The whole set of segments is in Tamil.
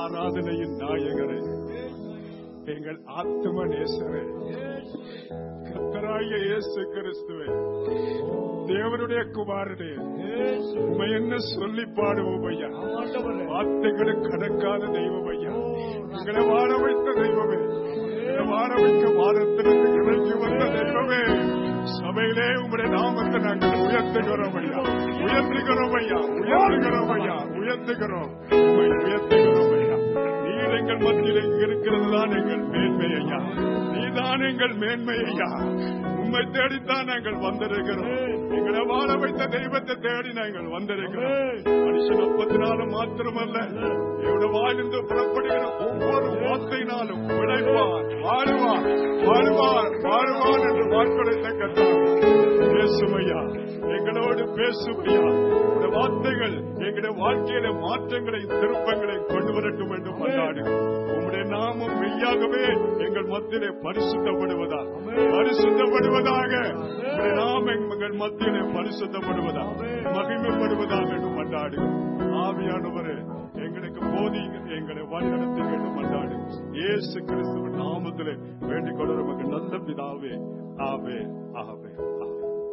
ஆராதனையின் நாயகரே எங்கள் ஆத்ம நேசரே கத்தராகிய இயேசு கிறிஸ்துவே தேவனுடைய குமாரனே உண்மை என்ன சொல்லி பாடுவோம் ஐயா வார்த்தைகளுக்கு கடக்காத தெய்வம் ஐயா எங்களை வாழ வைத்த தெய்வமே எங்களை வாழ வைக்க வாரத்திலிருந்து இறங்கி வந்த தெய்வமே சபையிலே உங்களுடைய நாமத்தை நாங்கள் உயர்த்துகிறோம் ஐயா உயர்த்துகிறோம் ஐயா உயர்த்துகிறோம் ஐயா உயர்த்துகிறோம் உம்மை உயர்த்துகிறோம் ஐயா நீர் எங்கள் மத்தியில் இருக்கிறது தான் எங்கள் மேன்மை ஐயா நீதான் எங்கள் மேன்மை ஐயா உண்மை தேடித்தான் நாங்கள் வந்திருக்கிறோம் எங்களை வாழ வைத்த தெய்வத்தை தேடி நாங்கள் வந்திருக்கிறோம் மனுஷன் அப்பத்தினாலும் மாத்திரமல்ல என்னோட வாழ்ந்து புறப்படுகிற ஒவ்வொரு வார்த்தையினாலும் விளைவார் வாழுவார் வாழுவார் வாழுவார் என்று வாக்குரைத்த கத்தார் பேசுமையா எங்களோடு பேசுமையா இந்த வார்த்தைகள் எங்களுடைய வாழ்க்கையில மாற்றங்களை திருப்பங்களை கொண்டு வரட்டும் என்று கொண்டாடு உம்முடைய நாமம் மெய்யாகவே எங்கள் மத்தியிலே பரிசுத்தப்படுவதா பரிசுத்தப்படுவதாக உம்முடைய நாமம் எங்கள் மத்தியிலே பரிசுத்தப்படுவதா மகிமைப்படுவதாக என்று கொண்டாடு ஆவியானவரே எங்களுக்கு போதிங்க எங்களை வழிநடத்துங்க என்று கொண்டாடு இயேசு கிறிஸ்துவின் நாமத்திலே வேண்டிக் கொள்ள நமக்கு நல்ல பிதாவே ஆவே ஆவே ஆவே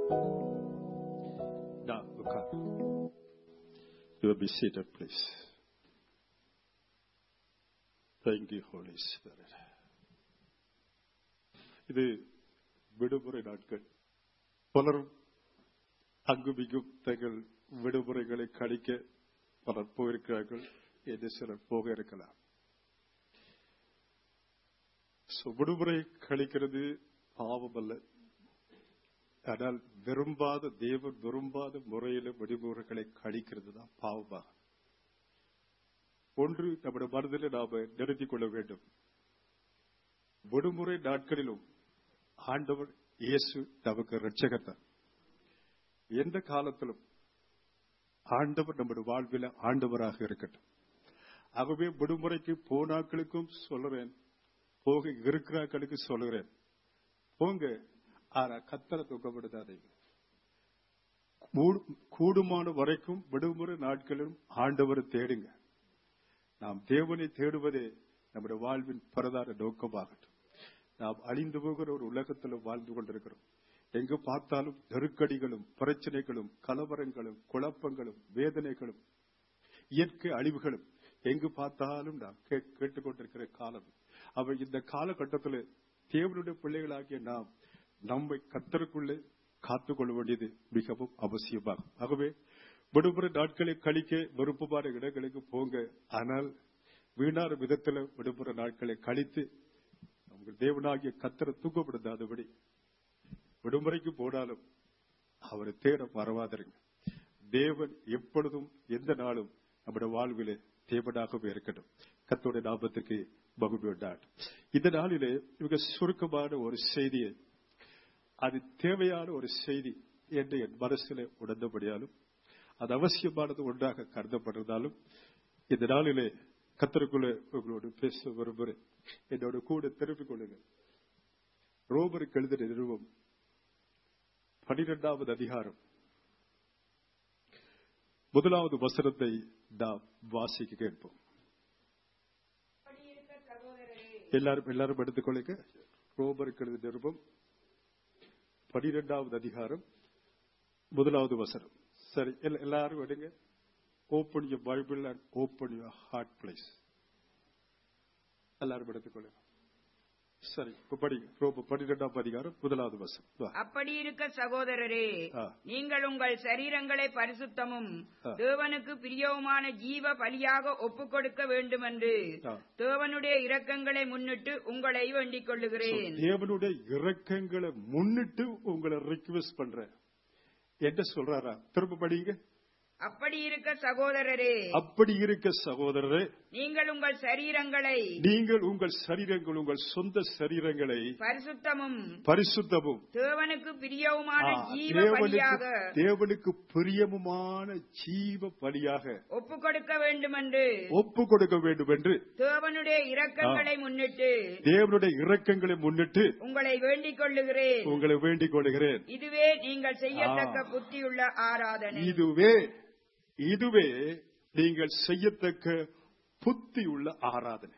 Now, look up. You will be seated, please. Thank you, Holy Spirit. இது விடுமுறை நாட்கள் பலரும் அங்குமிங்கும் தங்கள் விடுமுறைகளை கழிக்க பலர் போயிருக்கிறார்கள் என்று சிலர் போக இருக்கலாம் So, விடுமுறை கழிக்கிறது பாவம் அல்ல ஆனால் விரும்பாத தேவன் விரும்பாத முறையில விடுமுறைகளை கழிக்கிறது தான் பாவமாகும் ஒன்று நம்முடைய மனதில் நாம நிறுத்திக் கொள்ள வேண்டும் விடுமுறை நாட்களிலும் ஆண்டவர் இயேசு நமக்கு ரட்சகத்தான் எந்த காலத்திலும் ஆண்டவர் நம்முடைய வாழ்வில் ஆண்டவராக இருக்கட்டும் ஆகவே விடுமுறைக்கு போனாக்களுக்கும் சொல்லுறேன் போக இருக்கிறாக்களுக்கு சொல்லுகிறேன் போங்க ஆனா கத்தரை துக்கப்படுத்தாதீங்க கூடு- கூடுமான வரைக்கும் விடுமுறை நாட்களிலும் ஆண்டவரை தேடுங்க நாம் தேவனை தேடுவதே நம்முடைய வாழ்வின் பிரதான நோக்கமாகட்டும் நாம் அழிந்து போகிற ஒரு உலகத்தில் வாழ்ந்து கொண்டிருக்கிறோம் எங்கு பார்த்தாலும் நெருக்கடிகளும் பிரச்சனைகளும் கலவரங்களும் குழப்பங்களும் வேதனைகளும் இயற்கை அழிவுகளும் எங்கு பார்த்தாலும் நாம் கே- கேட்டுக்கொண்டிருக்கிற காலம் அவர் இந்த காலகட்டத்தில் தேவனுடைய பிள்ளைகளாகிய நாம் நம்மை கத்தருக்குள்ளே காத்துக்கொள்ள வேண்டியது மிகவும் அவசியமாகும் ஆகவே விடுமுறை நாட்களை கழிக்க விருப்பமான இடங்களுக்கு போங்க ஆனால் வீணான விதத்தில் விடுமுறை நாட்களை கழித்து நமக்கு தேவனாகிய கத்தரை தூக்கப்படுத்தாதபடி விடுமுறைக்கு போனாலும் அவரை தேட மறவாதிருங்க தேவன் எப்பொழுதும் எந்த நாளும் நம்முடைய வாழ்விலே தேவனாகவே இருக்கட்டும் கத்தோடைய நாமத்துக்கு மகிழ்வு உண்டாட்டும் இந்த நாளிலே மிக சுருக்கமான ஒரு செய்தியை அது தேவையான ஒரு செய்தி என்று என் மனசிலே உணர்ந்தபடியாலும் அது அவசியமானது ஒன்றாக கருதப்படுறதாலும் இந்த நாளிலே கத்தருக்குள்ளே உங்களோடு பேச விரும்புகிறேன் என்னோட கூட திருப்பிக் கொள்ளுங்கள் ரோமருக்கு எழுதின நிறுவம் பனிரெண்டாவது அதிகாரம் முதலாவது வசனத்தை நாம் வாசிக்க கேட்போம் அப்படியிருக்க சகோதரரே எல்லாரும் எல்லாரும் எடுத்துக்கொள்ளுங்க ரோமருக்கு எழுதின நிருபம் பனிரெண்டாவது அதிகாரம் முதலாவது வசனம் சரி எல்லா- எல்லாரும் எடுங்க open your Bible and open your heart please எல்லாரும் எடுத்துக்கொள்ளுங்க சரி இப்ப படிங்க ரோம பனிரெண்டாம் அதிகாரம் முதலாவது வசனம் வா. அப்படி இருக்க சகோதரரே ஆ. நீங்கள் உங்கள் சரீரங்களை பரிசுத்தமும் ஆ. தேவனுக்கு பிரியவுமான ஜீவ பலியாக ஒப்புக் கொடுக்க வேண்டுமென்று ஆ. தேவனுடைய இரக்கங்களை முன்னிட்டு உங்களை வேண்டிக் So, கொள்ளுகிறேன் தேவனுடைய இரக்கங்களை முன்னிட்டு உங்களை ரிக்வெஸ்ட் பண்றேன் என்ன சொல்றாரா திரும்ப படிங்க அப்படி இருக்க சகோதரரே அப்படி இருக்க சகோதரரே நீங்கள் உங்கள் சரீரங்களை நீங்கள் உங்கள் சரீரங்கள் உங்கள் சொந்த சரீரங்களை பரிசுத்தமும் பரிசுத்தமும் தேவனுக்கு பிரியவுமான ஆ, ஜீவ தேவனுக்கு பலியாக தேவனுக்கு பிரியமுமான ஜீவ பலியாக ஒப்புக் கொடுக்க வேண்டுமென்று ஒப்பு கொடுக்க வேண்டும் என்று தேவனுடைய இரக்கங்களை முன்னிட்டு தேவனுடைய இரக்கங்களை முன்னிட்டு உங்களை வேண்டிக் கொள்ளுகிறேன் உங்களை வேண்டிக் கொள்கிறேன் இதுவே நீங்கள் செய்யத்தக்க ஆ. புத்தியுள்ள ஆராதனை இதுவே இதுவே நீங்கள் செய்யத்தக்க புத்தியுள்ள ஆராதனை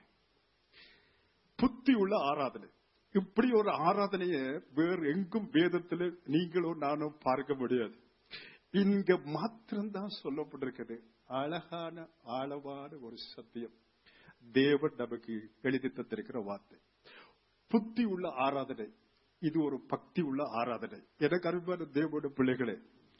புத்தியுள்ள ஆராதனை இப்படி ஒரு ஆராதனையை வேறு எங்கும் வேதத்தில் நீங்களும் நானும் பார்க்க முடியாது இங்க மாத்திரம்தான் சொல்லப்பட்டிருக்கிறது அழகான ஆழமான ஒரு சத்தியம் தேவன் நமக்கு எழுதி தந்திருக்கிற வார்த்தை புத்தி உள்ள ஆராதனை இது ஒரு பக்தி உள்ள ஆராதனை எனக்கு அருமையான தேவனுடைய பிள்ளைகளே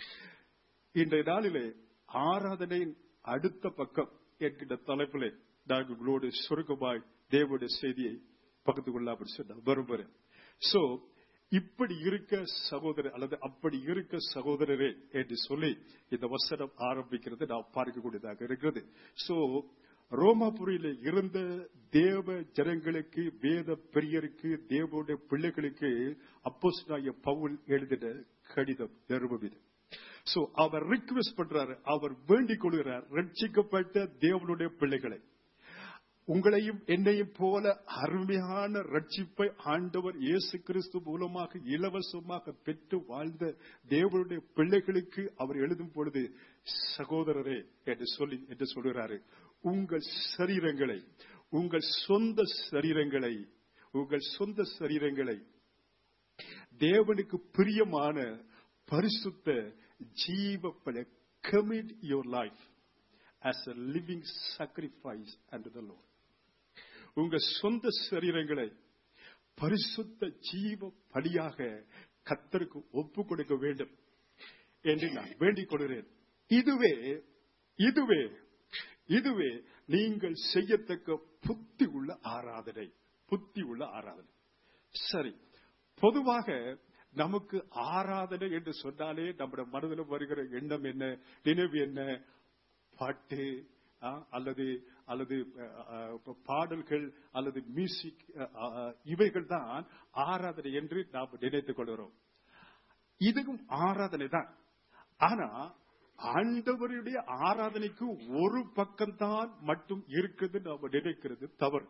இன்றைய நாளிலே ஆராதனையின் அடுத்த பக்கம் என்கின்ற தலைப்பிலே நாங்கள் உங்களோடு சுருக்கமாய் தேவனுடைய செய்தியை பகிர்ந்து கொள்ளாமல் சொன்ன வரும்பரு சோ இப்படி இருக்க சகோதரர் அல்லது அப்படி இருக்க சகோதரரே என்று சொல்லி இந்த வசனம் ஆரம்பிக்கிறது நாம் பார்க்கக்கூடியதாக இருக்கிறது சோ ரோமாபுரியில இருந்த தேவ ஜனங்களுக்கு வேத பெரியருக்கு தேவனுடைய பிள்ளைகளுக்கு அப்போஸ்தலனாகிய பவுல் எழுதின கடிதம் நிருபம் இது சோ அவர் ரிக்வெஸ்ட் பண்றாரு அவர் வேண்டிக் கொள்கிறார் ரட்சிக்கப்பட்ட தேவனுடைய பிள்ளைகளை உங்களையும் என்னையும் போல அருமையான ரட்சிப்பை ஆண்டவர் இயேசு கிறிஸ்து மூலமாக இலவசமாக பெற்று வாழ்ந்த தேவனுடைய பிள்ளைகளுக்கு அவர் எழுதும் பொழுது சகோதரரே என்று சொல்லி என்று சொல்கிறாரு உங்கள் சரீரங்களை உங்கள் சொந்த சரீரங்களை உங்கள் சொந்த சரீரங்களை தேவனுக்கு பிரியமான பரிசுத்த ஜீவ பல commit your life as a living sacrifice unto the Lord. உங்க சொந்த சரீரங்களை பரிசுத்த ஜீவ பலியாக கத்தருக்கு ஒப்பு கொடுக்க வேண்டும் என்று நான் வேண்டிக் கொள்கிறேன் இதுவே இதுவே இதுவே நீங்கள் செய்யத்தக்க புத்தி உள்ள ஆராதனை புத்தி உள்ள ஆராதனை சரி பொதுவாக நமக்கு ஆராதனை என்று சொன்னாலே நம்முடைய மனதில் வருகிற எண்ணம் என்ன நினைவு என்ன பாட்டு ஆ, அல்லது அல்லது அ, அ, பாடல்கள் அல்லது மியூசிக் இவைகள் தான் ஆராதனை என்று நாம் நினைத்துக் கொள்கிறோம் இதுவும் ஆராதனை தான் ஆனா ஆண்டவருடைய ஆராதனைக்கு ஒரு பக்கம்தான் மட்டும் இருக்குது நாம நினைக்கிறது தவறு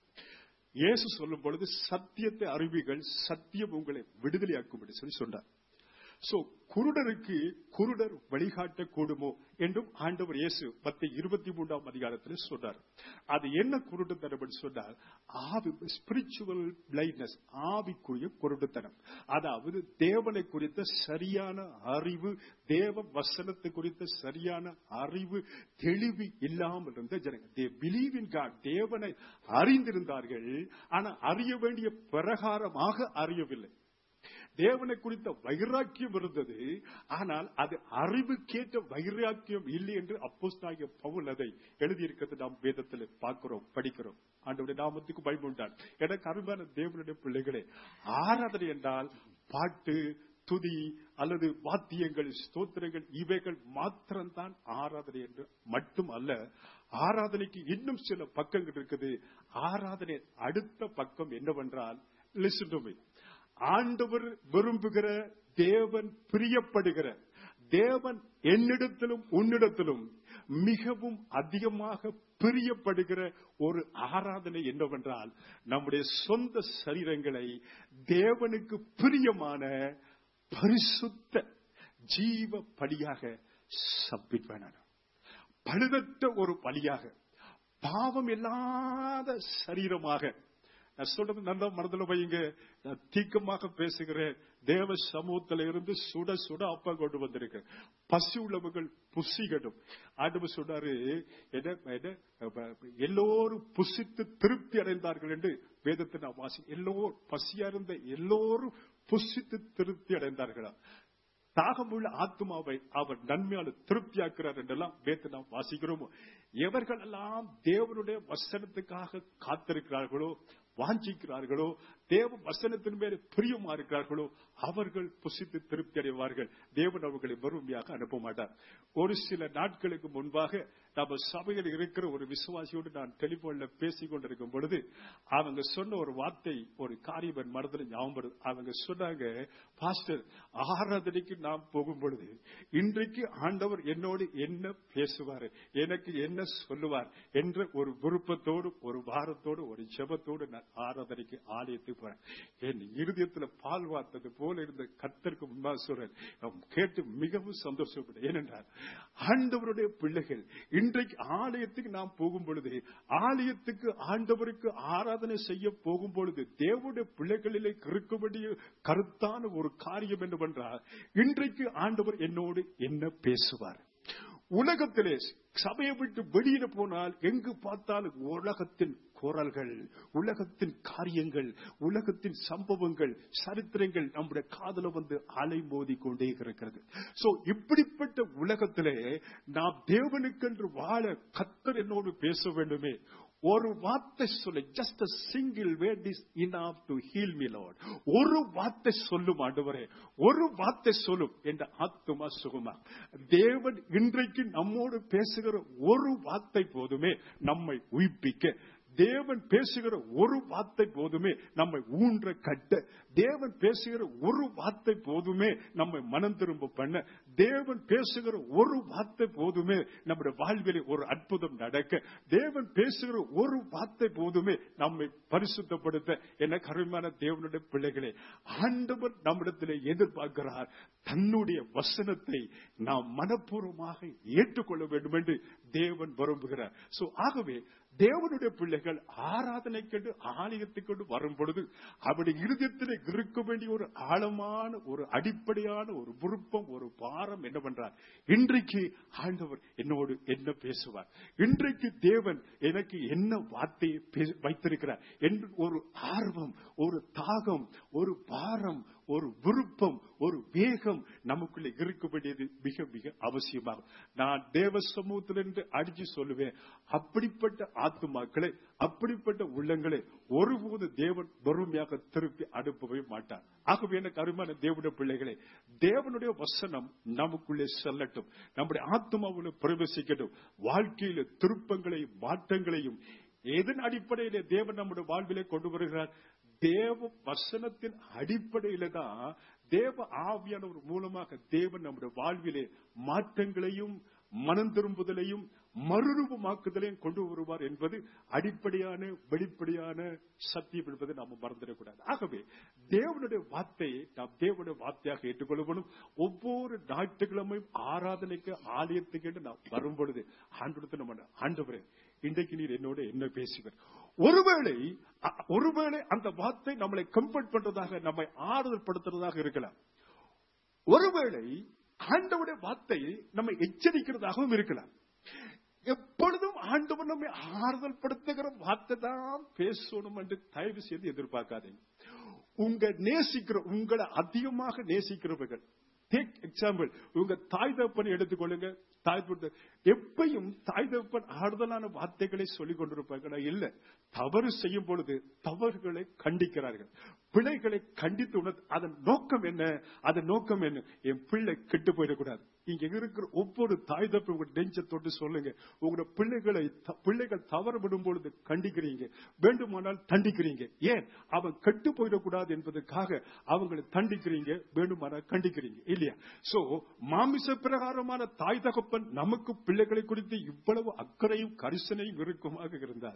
இயேசு சொல்லும் பொழுது சத்தியத்தை அறிவிகள் சத்தியம் உங்களை விடுதலையாக்கும் என்று சொல்லி சொன்னார் சோ குருடருக்கு குருடர் வழிகாட்ட கூடுமோ என்றும் ஆண்டவர் இயேசு பத்து இருபத்தி மூன்றாம் அதிகாரத்தில் சொன்னார் அது என்ன குருட்டுத்தனம் என்று சொன்னார் ஆவி ஸ்பிரிச்சுவல் பிளைட்னஸ் ஆவிக்குரிய குருட்டுத்தனம் அதாவது தேவனை குறித்த சரியான அறிவு தேவ வசனத்தை குறித்த சரியான அறிவு தெளிவு இல்லாமல் இருந்த ஜனங்கள் தே பிலீவ் இன் காட் தேவனை அறிந்திருந்தார்கள் ஆனா அறிய வேண்டிய பிரகாரமாக அறியவில்லை தேவனை குறித்த வைராக்கியம் இருந்தது ஆனால் அது அறிவுக்கேற்ற வைராக்கியம் இல்லை என்று அப்போஸ்தாகிய பவுல் அதை எழுதியிருக்கிறது நாம் வேதத்தில் பார்க்கிறோம் படிக்கிறோம் ஆண்டவருடைய நாமத்துக்கு பயமுண்டான் எனக்கு அருமையான தேவனுடைய பிள்ளைகளே ஆராதனை என்றால் பாட்டு துதி அல்லது வாத்தியங்கள் ஸ்தோத்திரங்கள் இவைகள் மாத்திரம்தான் ஆராதனை என்று மட்டும் அல்ல ஆராதனைக்கு இன்னும் சில பக்கங்கள் இருக்குது ஆராதனை அடுத்த பக்கம் என்னவென்றால் listen to me ஆண்டவர் விரும்புகிற தேவன் பிரியப்படுகிற தேவன் என்னிடத்திலும் உன்னிடத்திலும் மிகவும் அதிகமாக பிரியப்படுகிற ஒரு ஆராதனை என்னவென்றால் நம்முடைய சொந்த சரீரங்களை தேவனுக்கு பிரியமான பரிசுத்த ஜீவ பலியாக சப்மிட் பண்ணணும் பழுதற்ற ஒரு பலியாக பாவம் இல்லாத சரீரமாக நான் சொல்றது நல்ல மனதில் வைங்க நான் தீக்கமாக பேசுகிறேன் தேவ சமூகத்தில இருந்து சுட சுட அப்பா கொண்டு வந்திருக்கேன் பசி உள்ளவர்கள் புசிகட்டும் ஆண்டவர் சொன்னாரு என்ன என்ன, எல்லோரும் புசித்து திருப்தி அடைந்தார்கள் என்று வேதத்தை நான் வாசி எல்லோரும் பசியா இருந்த எல்லோரும் புசித்து திருப்தி அடைந்தார்களா தாகமுள்ள ஆத்மாவை அவர் நன்மையால திருப்தியாக்குறார் என்றெல்லாம் வேத்து நாம் வாசிக்கிறோமோ எவர்கள் எல்லாம் தேவனுடைய வசனத்துக்காக காத்திருக்கிறார்களோ வாஞ்சிக்கிறார்களோ தேவ வசனத்தின் மேல பிரியமா இருக்கிறார்களோ அவர்கள் புசித்து திருப்தி அடைவார்கள் தேவன் அவர்களை வறுமையாக அனுப்ப மாட்டார் ஒரு சில நாட்களுக்கு முன்பாக நம்ம சபையில் இருக்கிற ஒரு விசுவாசியோடு நான் டெலிபோன்ல பேசிக் கொண்டிருக்கும் பொழுது அவங்க சொன்ன ஒரு வார்த்தை ஒரு காரியம் என் மனதில் ஞாபகம் வருது. அவங்க சொன்னாங்க பாஸ்டர் ஆராதனைக்கு நாம் போகும் பொழுது இன்றைக்கு ஆண்டவர் என்னோடு என்ன பேசுவார் எனக்கு என்ன சொல்லுவார் என்ற ஒரு விருப்பத்தோடு ஒரு வாரத்தோடு ஒரு ஜெபத்தோடு நான் நான் ஆராதனைக்கு ஆலயத்துக்கு போறேன் என் இருதயத்துல பால் வார்த்தது போல இருந்த கத்தருக்கு முன்பாக சொல்றேன் நான் கேட்டு மிகவும் சந்தோஷப்பட்டேன் ஏனென்றால் ஆண்டவருடைய பிள்ளைகள் இன்றைக்கு ஆலயத்துக்கு நாம் போகும் பொழுது ஆலயத்துக்கு ஆண்டவருக்கு ஆராதனை செய்ய போகும் பொழுது தேவனுடைய பிள்ளைகளிலே இருக்க வேண்டிய கருத்தான ஒரு காரியம் என்னவென்றால் இன்றைக்கு ஆண்டவர் என்னோடு என்ன பேசுவார் உலகத்திலே சபையை விட்டு வெளியில போனால் எங்கு பார்த்தாலும் உலகத்தின் குரல்கள் உலகத்தின் காரியங்கள் உலகத்தின் சம்பவங்கள் சரித்திரங்கள் நம்முடைய காதல வந்து அலை மோதி கொண்டே இருக்கிறது சோ இப்படிப்பட்ட உலகத்திலே நாம் தேவனுக்கென்று வாழ கத்தர் என்னோடு பேச வேண்டுமே ஒரு வார்த்தை சொல்ல just a single word is enough to heal me lord ஒரு வார்த்தை சொல்லும் ஆண்டவரே ஒரு வார்த்தை சொல்லும் என்ற ஆத்துமா சுகமா தேவன் இன்றைக்கு நம்மோடு பேசுகிற ஒரு வார்த்தை போதுமே நம்மை உயிர்ப்பிக்க தேவன் பேசுகிற ஒரு வார்த்தை போதுமே நம்மை ஊன்ற கட்ட தேவன் பேசுகிற ஒரு வார்த்தை போதுமே நம்மை மனம் திரும்ப பண்ண தேவன் பேசுகிற ஒரு வார்த்தை போதுமே நம்முடைய வாழ்விலே ஒரு அற்புதம் நடக்க தேவன் பேசுகிற ஒரு வார்த்தை போதுமே நம்மை பரிசுத்தப்படுத்த என கருமையான தேவனுடைய பிள்ளைகளே ஆண்டவர் நம்மிடத்திலே எதிர்பார்க்கிறார் தன்னுடைய வசனத்தை நாம் மனப்பூர்வமாக ஏற்றுக்கொள்ள வேண்டும் என்று தேவன் விரும்புகிறார் சோ ஆகவே தேவனுடைய பிள்ளைகள் ஆராதனை கண்டு ஆலயத்துக்கு வரும் பொழுது அவருடைய இருதயத்திலே இருக்க வேண்டிய ஒரு ஆழமான ஒரு அடிப்படையான ஒரு விருப்பம் ஒரு பாரம் என்னவென்றால் இன்றைக்கு ஆண்டவர் என்னோடு என்ன பேசுவார் இன்றைக்கு தேவன் எனக்கு என்ன வார்த்தையை பே- வைத்திருக்கிறார் என்று ஒரு ஆர்வம் ஒரு தாகம் ஒரு பாரம் ஒரு விருப்பம் ஒரு வேகம் நமக்குள்ள இருக்க வேண்டியது மிக மிக அவசியமாகும் நான் தேவ சமூகத்திலிருந்து அடிச்சு சொல்லுவேன் அப்படிப்பட்ட ஆத்துமாக்களை அப்படிப்பட்ட உள்ளங்களை ஒருபோது தேவன் பொறுமையாக திருப்பி அனுப்பவே மாட்டார் ஆகவே எனக்கு அருமையான தேவனுடைய பிள்ளைகளே தேவனுடைய வசனம் நமக்குள்ளே செல்லட்டும் நம்முடைய ஆத்மாவுல பிரவேசிக்கட்டும் வாழ்க்கையில திருப்பங்களையும் மாற்றங்களையும் எதன் அடிப்படையிலே தேவன் நம்முடைய வாழ்விலே கொண்டு வருகிறார் தேவ வசனத்தின் அடிப்படையில தான் தேவ ஆவியானவர் மூலமாக தேவன் நம்முடைய வாழ்விலே மாற்றங்களையும் மனம் திரும்புதலையும் மறுரூபமாக்குதலையும் கொண்டு வருவார் என்பது அடிப்படையான வெளிப்படையான சத்தியம் என்பதை நாம் மறந்துடக்கூடாது ஆகவே தேவனுடைய வார்த்தையை நாம் தேவனுடைய வார்த்தையாக ஏற்றுக்கொள்ளணும் ஒவ்வொரு ஞாயிற்றுக்கிழமையும் ஆராதனைக்கு ஆலயத்துக்கு என்று நாம் வரும் பொழுது ஆண்டு நம்ம ஆண்டவரே இன்றைக்கு நீர் என்னோட என்ன பேசுவர் ஒருவேளை அ- ஒருவேளை அந்த வார்த்தை நம்மளை கம்ஃபர்ட் பண்றதாக நம்மை ஆறுதல் படுத்துறதாக இருக்கலாம் ஒருவேளை ஆண்டவருடைய வார்த்தை நம்மை எச்சரிக்கிறதாகவும் இருக்கலாம் எப்பொழுதும் ஆண்டவர் நம்மை ஆறுதல் படுத்துகிற வார்த்தை தான் பேசணும் என்று தயவு செய்து எதிர்பார்க்காதீங்க உங்க நேசிக்கிற உங்களை அதிகமாக நேசிக்கிறவர்கள் டேக் எக்ஸாம்பிள் உங்க தாய் தகப்பனை எடுத்துக்கொள்ளுங்க தாய் தகப்பன் எப்பயும் தாய் தகப்பன் ஆறுதலான வார்த்தைகளை சொல்லிக் கொண்டிருப்பாங்களா இல்ல தவறு செய்யும் பொழுது தவறுகளை கண்டிக்கிறார்கள் பிள்ளைகளை கண்டித்து உணர் அதன் நோக்கம் என்ன அதன் நோக்கம் என்ன என் பிள்ளை கெட்டு போயிடக்கூடாது இங்க இருக்கிற ஒவ்வொரு தாய் தப்பு உங்க நெஞ்ச தொட்டு சொல்லுங்க உங்களோட பிள்ளைகளை த- பிள்ளைகள் தவறு விடும் பொழுது கண்டிக்கிறீங்க வேண்டுமானால் தண்டிக்கிறீங்க ஏன் அவன் கெட்டு போயிடக்கூடாது என்பதற்காக அவங்களை தண்டிக்கிறீங்க வேண்டுமானால் கண்டிக்கிறீங்க இல்லையா சோ மாமிச பிரகாரமான தாய் தகப்பன் நமக்கு பிள்ளைகளை குறித்து இவ்வளவு அக்கறையும் கரிசனையும் இருக்குமாக இருந்தார்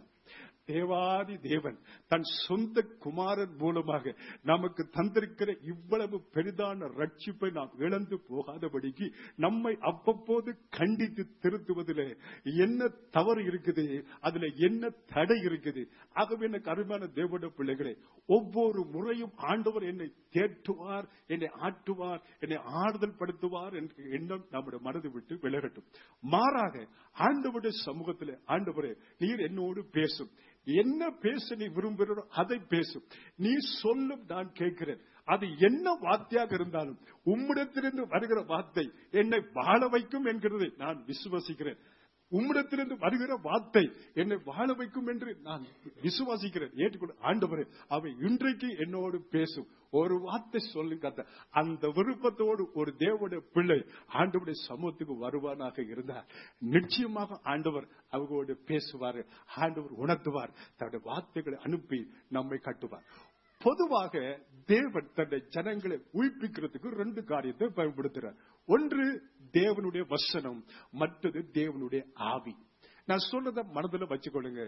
தேவாதி தேவன் தன் சொந்த குமாரன் மூலமாக நமக்கு தந்திருக்கிற இவ்வளவு பெரிதான ரட்சிப்பை நாம் இழந்து போகாதபடிக்கு நம்மை அவ்வப்போது கண்டித்து திருத்துவதிலே என்ன தவறு இருக்குது அதுல என்ன தடை இருக்குது ஆகவே எனக்கு அருமையான தேவனுடைய பிள்ளைகளே ஒவ்வொரு முறையும் ஆண்டவர் என்னை தேற்றுவார் என்னை ஆட்டுவார் என்னை ஆறுதல் படுத்துவார் என்ற எண்ணம் நம்முடைய மனதை விட்டு விலகட்டும் மாறாக ஆண்டவருடைய சமூகத்திலே ஆண்டவரே நீர் என்னோடு பேசும் என்ன பேச நீ விரும்புகிறோ அதை பேசும் நீ சொல்லும் நான் கேட்கிறேன் அது என்ன வார்த்தையாக இருந்தாலும் உம்மிடத்திலிருந்து வருகிற வார்த்தை என்னை வாழ வைக்கும் என்கிறதை நான் விசுவசிக்கிறேன் உம்மிடத்திலிருந்து வருகிற வார்த்தை என்னை வாழ வைக்கும் என்று நான் விசுவாசிக்கிறேன் ஏற்றுக்கொண்டு ஆண்டவரே அவை இன்றைக்கு என்னோடு பேசும் ஒரு வார்த்தை சொல்லுங்க அந்த- அந்த விருப்பத்தோடு ஒரு தேவனுடைய பிள்ளை ஆண்டவருடைய சமூகத்துக்கு வருவானாக இருந்தார் நிச்சயமாக ஆண்டவர் அவர்களோடு பேசுவார் ஆண்டவர் உணர்த்துவார் தன்னுடைய வார்த்தைகளை அனுப்பி நம்மை கட்டுவார் பொதுவாக தேவன் தன்னுடைய ஜனங்களை உயிர்ப்பிக்கிறதுக்கு ரெண்டு காரியத்தை பயன்படுத்துறார் ஒன்று தேவனுடைய வசனம் மற்றது தேவனுடைய ஆவி நான் சொல்றத மனதில் வச்சுக்கொள்ளுங்க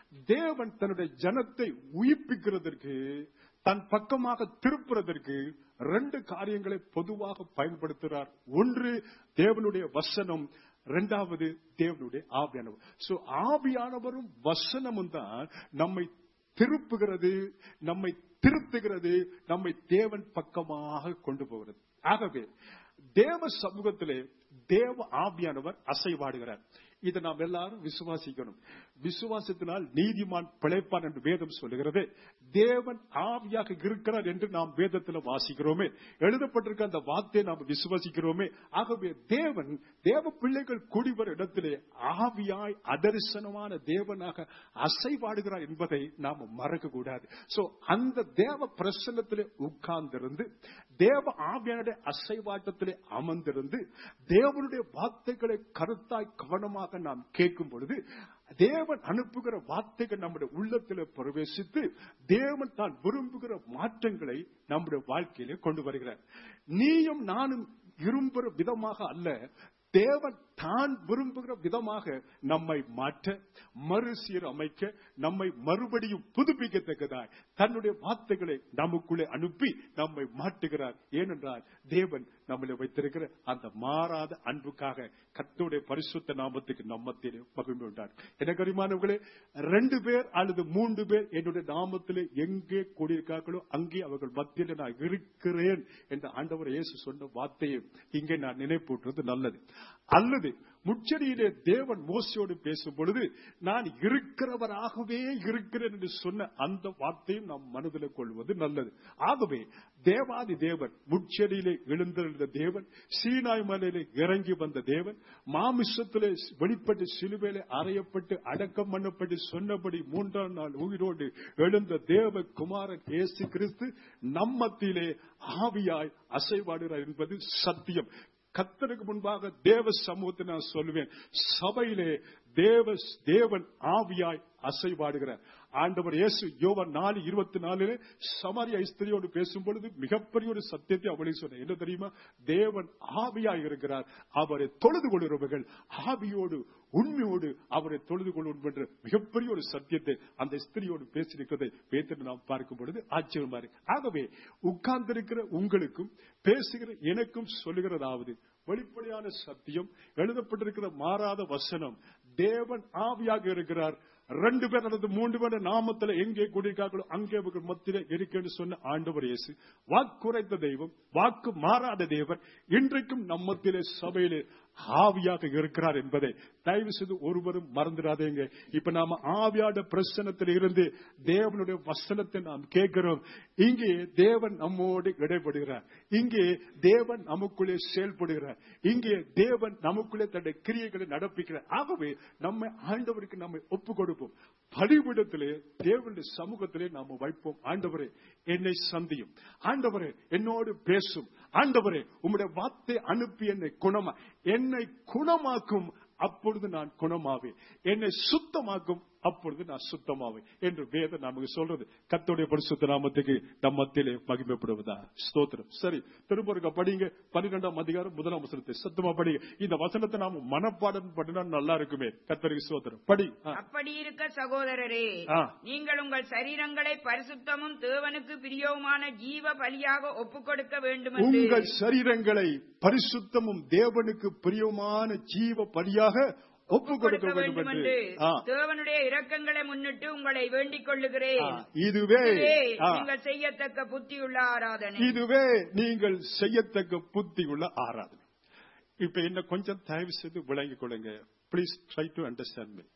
தேவன் தன்னுடைய ஜனத்தை உயிர்ப்பிக்கிறதற்கு தன் பக்கமாக திருப்புறதற்கு ரெண்டு காரியங்களை பொதுவாக பயன்படுத்துகிறார் ஒன்று தேவனுடைய வசனம் இரண்டாவது தேவனுடைய ஆவியானவர் சோ ஆவியானவரும் வசனமும் தான் நம்மை திருப்புகிறது நம்மை திருத்துகிறது நம்மை தேவன் பக்கமாக கொண்டு போகிறது ஆகவே தேவ சமூகத்திலே தேவ ஆவியானவர் அசைவாடுகிறார் இதை நாம் எல்லாரும் விசுவாசிக்கணும் விசுவாசத்தினால் நீதிமான் பிழைப்பான் என்று வேதம் சொல்லுகிறது தேவன் ஆவியாக இருக்கிறார் என்று நாம் வேதத்தில் வாசிக்கிறோமே எழுதப்பட்டிருக்க அந்த வார்த்தையை நாம் விசுவாசிக்கிறோமே ஆகவே தேவன் தேவ பிள்ளைகள் கூடிவர இடத்திலே ஆவியாய் அதரிசனமான தேவனாக அசைவாடுகிறார் என்பதை நாம் மறக்க கூடாது சோ அந்த தேவ பிரசன்னத்திலே உட்கார்ந்திருந்து தேவ ஆவியானுடைய அசைவாட்டத்திலே அமர்ந்திருந்து தேவனுடைய வார்த்தைகளை கருத்தாய் கவனமாக நாம் கேட்கும் பொழுது தேவன் அனுப்புகிற வார்த்தைகள் நம்முடைய உள்ளத்தில் பிரவேசித்து தேவன் தான் விரும்புகிற மாற்றங்களை நம்முடைய வாழ்க்கையிலே கொண்டு வருகிறார் நீயும் நானும் விரும்புகிற விதமாக அல்ல தேவன் தான் விரும்புகிற விதமாக நம்மை மாற்ற மறுசீரமைக்க நம்மை மறுபடியும் புதுப்பிக்கத்தக்கதாய் தன்னுடைய வார்த்தைகளை நமக்குள்ளே அனுப்பி நம்மை மாட்டுகிறார் ஏனென்றால் தேவன் நம்மளை வைத்திருக்கிற அந்த மாறாத அன்புக்காக கத்தோடைய பரிசுத்த நாமத்துக்கு நம்மத்திலே மகிழ்ந்து உண்டார் எனக்கு அறிமானவர்களே ரெண்டு பேர் அல்லது மூன்று பேர் என்னுடைய நாமத்திலே எங்கே கூடியிருக்கார்களோ அங்கே அவர்கள் மத்தியிலே நான் இருக்கிறேன் என்ற ஆண்டவர் இயேசு சொன்ன வார்த்தையை இங்கே நான் நினைப்பூட்டுறது நல்லது அல்லது முச்சடியிலே தேவன் மோசையோடு பேசும் பொழுது நான் இருக்கிறவராகவே இருக்கிறேன் என்று சொன்ன அந்த வார்த்தையும் நாம் மனதில் கொள்வது நல்லது ஆகவே தேவாதி தேவன் முச்சடியிலே எழுந்திருந்த தேவன் சீனாய் மலையிலே இறங்கி வந்த தேவன் மாமிசத்திலே வெளிப்பட்டு சிலுவையிலே அறையப்பட்டு அடக்கம் பண்ணப்பட்டு சொன்னபடி மூன்றாம் நாள் உயிரோடு எழுந்த தேவ குமாரன் இயேசு கிறிஸ்து நம்மத்திலே ஆவியாய் அசைவாடுகிறார் என்பது சத்தியம் கத்தருக்கு முன்பாக தேவ சமூகத்தை நான் சொல்லுவேன் சபையிலே தேவ தேவன் ஆவியாய் அசைவாடுகிறார் ஆண்டவர் இயேசு யோவன் நாலு இருபத்தி நாலிலே சமாரியா ஸ்திரியோடு பேசும் பொழுது மிகப்பெரிய ஒரு சத்தியத்தை அவளை சொன்ன என்ன தெரியுமா தேவன் ஆவியாய் இருக்கிறார் அவரை தொழுது கொள்கிறவர்கள் ஆவியோடு உண்மையோடு அவரை தொழுது கொள்ளும் என்ற மிகப்பெரிய ஒரு சத்தியத்தை அந்த ஸ்திரியோடு பேசியிருக்கிறதை பேத்து நாம் பார்க்கும் பொழுது ஆச்சரியமா இருக்கு ஆகவே உட்கார்ந்திருக்கிற உங்களுக்கும் பேசுகிற எனக்கும் சொல்லுகிறதாவது வெளிப்படையான சத்தியம் எழுதப்பட்டிருக்கிற மாறாத வசனம் தேவன் ஆவியாக இருக்கிறார் ரெண்டு பேர் அல்லது மூன்று பேர் நாமத்துல எங்கே கூடியிருக்கார்களோ அங்கே அவர்கள் மத்தியில இருக்கேன்னு சொன்ன ஆண்டவர் இயேசு வாக்குரைத்த தெய்வம் வாக்கு மாறாத தேவன் இன்றைக்கும் நம்மத்திலே சபையிலே ஆவியாக இருக்கிறார் என்பதை தயவு செய்து ஒருவரும் மறந்துடாதீங்க இப்ப நாம ஆவியாட பிரசனத்தில் இருந்து தேவனுடைய வசனத்தை நாம் கேட்கிறோம் இங்கே தேவன் நம்மோடு இடைப்படுகிறார் இங்கே தேவன் நமக்குள்ளே செயல்படுகிறார் இங்கே தேவன் நமக்குள்ளே தன்னுடைய கிரியைகளை நடப்பிக்கிறார் ஆகவே நம்மை ஆண்டவருக்கு நம்மை ஒப்பு கொடுப்போம் பலிபிடத்திலே தேவனுடைய சமூகத்திலே நாம வைப்போம் ஆண்டவரே என்னை சந்தியும் ஆண்டவரே என்னோடு பேசும் ஆண்டவரே உம்முடைய வார்த்தை அனுப்பி என்னை குணமா என்னை குணமாக்கும் அப்பொழுது நான் குணமாவேன் என்னை சுத்தமாக்கும் அப்பொழுது நான் சுத்தமாவேன் என்று வேதம் நமக்கு சொல்றது கத்தோடைய பரிசுத்த நாமத்துக்கு நம்மத்திலே மகிமைப்படுவதா ஸ்தோத்திரம் சரி திரும்ப ஒருக்கா படிங்க பன்னிரெண்டாம் அதிகாரம் முதலாம் வசனத்தை சத்தமா படிங்க இந்த வசனத்தை நாம மனப்பாடம் பண்ணினா நல்லா இருக்குமே கத்தருக்கு ஸ்தோத்திரம் படி ஆ. அப்படி இருக்க சகோதரரே ஆ. நீங்கள் உங்கள் சரீரங்களை பரிசுத்தமும் தேவனுக்கு பிரியவுமான ஜீவ பலியாக ஒப்புக் கொடுக்க வேண்டும் என்று உங்கள் சரீரங்களை பரிசுத்தமும் தேவனுக்கு பிரியமான ஜீவ பலியாக ஒப்பு கொடுக்க வேண்டும் என்று ஆ. தேவனுடைய இரக்கங்களை முன்னிட்டு உங்களை வேண்டிக் கொள்ளுகிறேன் ஆ, இதுவே இதுவே ஆ, நீங்கள் செய்யத்தக்க புத்தியுள்ள ஆராதனை இதுவே நீங்கள் செய்யத்தக்க புத்தி உள்ள ஆராதனை இப்ப என்ன கொஞ்சம் தயவு செய்து விளங்கிக் கொள்ளுங்க please try to understand me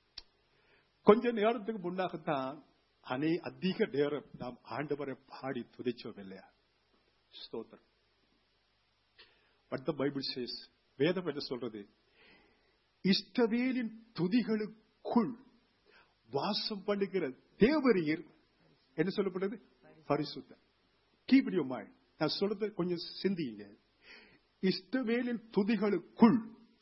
கொஞ்ச நேரத்துக்கு முன்னாகத்தான் அனே அதிக நேரம் நாம் ஆண்டவரை பாடி துதிச்சோம் இல்லையா ஸ்தோத்திரம் பட் த பைபிள் சேஸ் வேதம் என்ன சொல்றது இஷ்டவேலின் துதிகளுக்குள் வாசம் பண்ணுகிற தேவரீர் என்ன சொல்லப்பட்டது பரிசுத்த கீப் யூ மைண்ட் நான் சொல்றது கொஞ்சம் சிந்திங்க இஷ்டவேலின் துதிகளுக்குள்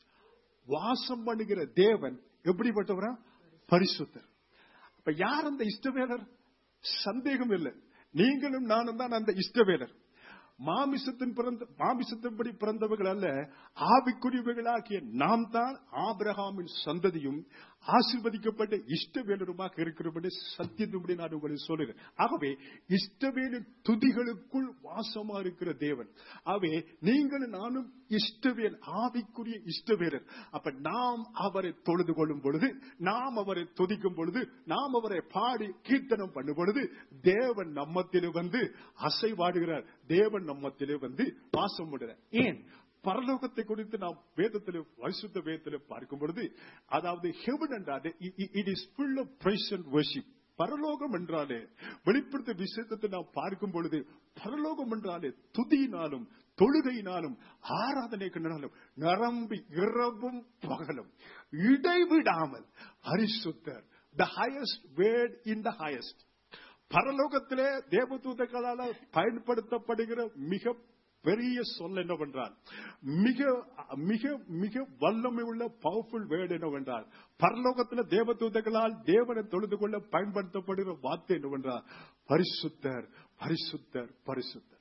வாசம் பண்ணுகிற தேவன் எப்படிப்பட்டவரா பரிசுத்தர் அப்ப யார் அந்த இஷ்டவேலர் சந்தேகம் இல்லை நீங்களும் நானும் தான் அந்த இஷ்டவேலர் மாமிசத்தின் பிறந்த மாமிசத்தின்படி பிறந்தவர்கள் அல்ல ஆவிக்குரியவர்களாகிய நாம் தான் ஆபிரகாமின் சந்ததியும் ஆசீர்வதிக்கப்பட்ட இஷ்டவேலருமாக இருக்கிறபடி சத்தியத்தின்படி நான் உங்களுக்கு சொல்லுகிறேன் ஆகவே இஷ்டவேலின் துதிகளுக்குள் வாசமா இருக்கிற தேவன் ஆகவே நீங்களும் நானும் இஷ்டவேல் ஆவிக்குரிய இஷ்டவேலர் அப்ப நாம் அவரை தொழுது கொள்ளும் பொழுது நாம் அவரை துதிக்கும் பொழுது நாம் அவரை பாடி கீர்த்தனம் பண்ணும் பொழுது தேவன் நம்மத்திலே வந்து அசைவாடுகிறார் தேவன் நம்மத்திலே வந்து வாசம் பண்ணுகிறார் ஏன் பரலோகத்தை குறித்து நாம் வேதத்தில் பரிசுத்த வேதத்தில் பார்க்கும் பொழுது அதாவது ஹெவன் என்றாலே it is full of praise and worship பரலோகம் என்றாலே வெளிப்படுத்த விஷயத்தை நாம் பார்க்கும் பொழுது பரலோகம் என்றாலே துதியினாலும் தொழுகையினாலும் ஆராதனைக்கினாலும் நிரம்பி இரவும் பகலும் இடைவிடாமல் பரிசுத்தர் the highest word in the highest பரலோகத்திலே தேவதூதர்களால் பயன்படுத்தப்படுகிற மிக பெரிய சொல் என்னவென்றால் மிக மிக மிக வல்லமை உள்ள பவர்ஃபுல் வேர்டு என்னவென்றால் பரலோகத்தில் தேவதூதர்களால் தேவனை தொழுது கொள்ள பயன்படுத்தப்படுகிற வார்த்தை என்னவென்றால் பரிசுத்தர் பரிசுத்தர் பரிசுத்தர்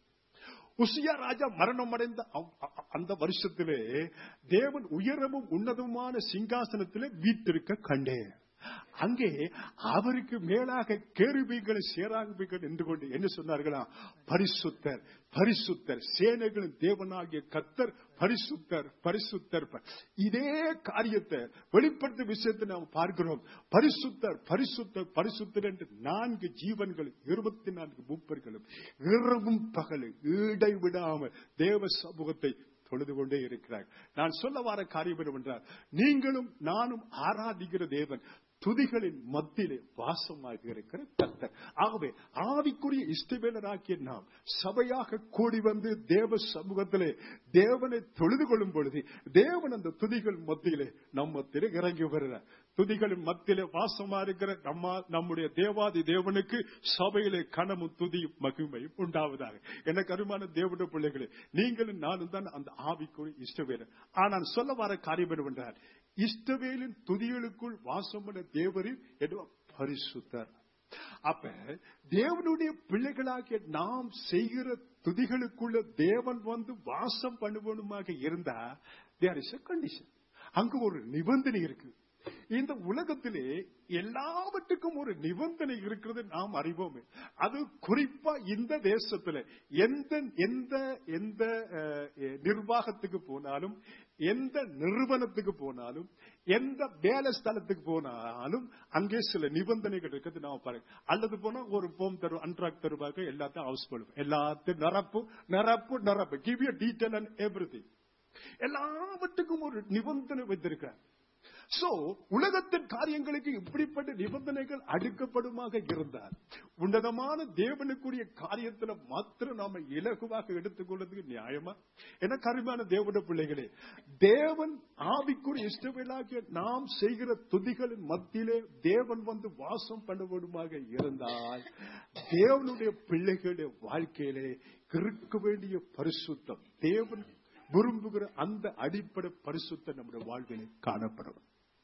உசியா ராஜா மரணம் அடைந்த அந்த வருஷத்திலே தேவன் உயரமும் உன்னதமான சிங்காசனத்திலே வீட்டிருக்க கண்டேன் அங்கே அவருக்கு மேலாக கேருபீகளை சேராகுபீகள் என்று கொண்டு என்ன சொன்னார்களா பரிசுத்தர் பரிசுத்தர் சேனைகளின் தேவனாகிய கத்தர் பரிசுத்தர் பரிசுத்தர் இதே காரியத்தை வெளிப்படுத்த விஷயத்தை நாம் பார்க்கிறோம் பரிசுத்தர் பரிசுத்தர் பரிசுத்தர் என்று நான்கு ஜீவன்கள் இருபத்தி நான்கு மூப்பர்களும் இரவும் பகலும் இடைவிடாமல் தேவ சமூகத்தை தொழுது கொண்டே இருக்கிறார் நான் சொல்ல வர காரியம் என்னவென்றால் நீங்களும் நானும் ஆராதிக்கிற தேவன் துதிகளின் மத்தியிலே வாசமாக இருக்கிற கத்தர் ஆகவே ஆவிக்குரிய இஷ்டவேலராக்கிய நாம் சபையாக கூடி வந்து தேவ சமூகத்திலே தேவனை தொழுது கொள்ளும் பொழுது தேவன் அந்த துதிகள் மத்தியிலே நம்ம மத்தியிலே இறங்கி வருகிறார் துதிகளின் மத்தியிலே வாசமா இருக்கிற நம்ம நம்முடைய தேவாதி தேவனுக்கு சபையிலே கனமும் துதியும் மகிமையும் உண்டாவதாக எனக்கு அருமான தேவனுடைய பிள்ளைகளே நீங்களும் நானும் தான் அந்த ஆவிக்குரிய இஷ்டவேலர் ஆனால் சொல்ல வர காரியம் என்னவென்றால் இஷ்டவேலின் துதிகளுக்குள் வாசம் பண்ண தேவரின் என்ன பரிசுத்தர் அப்ப தேவனுடைய பிள்ளைகளாகிய நாம் செய்கிற துதிகளுக்குள்ள தேவன் வந்து வாசம் பண்ணுவனுமாக இருந்தா தேர் இஸ் கண்டிஷன் அங்கு ஒரு நிபந்தனை இருக்கு இந்த உலகத்திலே எல்லாவற்றுக்கும் ஒரு நிபந்தனை இருக்கிறது நாம் அறிவோமே அது குறிப்பா இந்த தேசத்துல எந்த எந்த எந்த நிர்வாகத்துக்கு போனாலும் எந்த நிறுவனத்துக்கு போனாலும் எந்த வேலை ஸ்தலத்துக்கு போனாலும் அங்கே சில நிபந்தனைகள் இருக்கிறது நாம பாருங்க அல்லது போனா ஒரு போம் தரும் அன்றாக் தருவாங்க எல்லாத்தையும் ஹவுஸ் பண்ணுவோம் எல்லாத்தையும் நிரப்பு நிரப்பு நிரப்பு give you detail and every எல்லாவற்றுக்கும் ஒரு நிபந்தனை வைத்திருக்கிறார் சோ உலகத்தின் காரியங்களுக்கு இப்படிப்பட்ட நிபந்தனைகள் அடுக்கப்படுமாக இருந்தால் உன்னதமான தேவனுக்குரிய காரியத்துல மாத்திரம் நாம இலகுவாக எடுத்துக்கொள்வதற்கு நியாயமா என கருமையான தேவனுடைய பிள்ளைகளே தேவன் ஆவிக்குரிய இஷ்டவிலாகிய நாம் செய்கிற துதிகளின் மத்தியிலே தேவன் வந்து வாசம் பண்ணுவதுமாக இருந்தால் தேவனுடைய பிள்ளைகளுடைய வாழ்க்கையிலே இருக்க வேண்டிய பரிசுத்தம் தேவன் விரும்புகிற அந்த அடிப்படை பரிசுத்தம் நம்முடைய வாழ்விலே காணப்படும்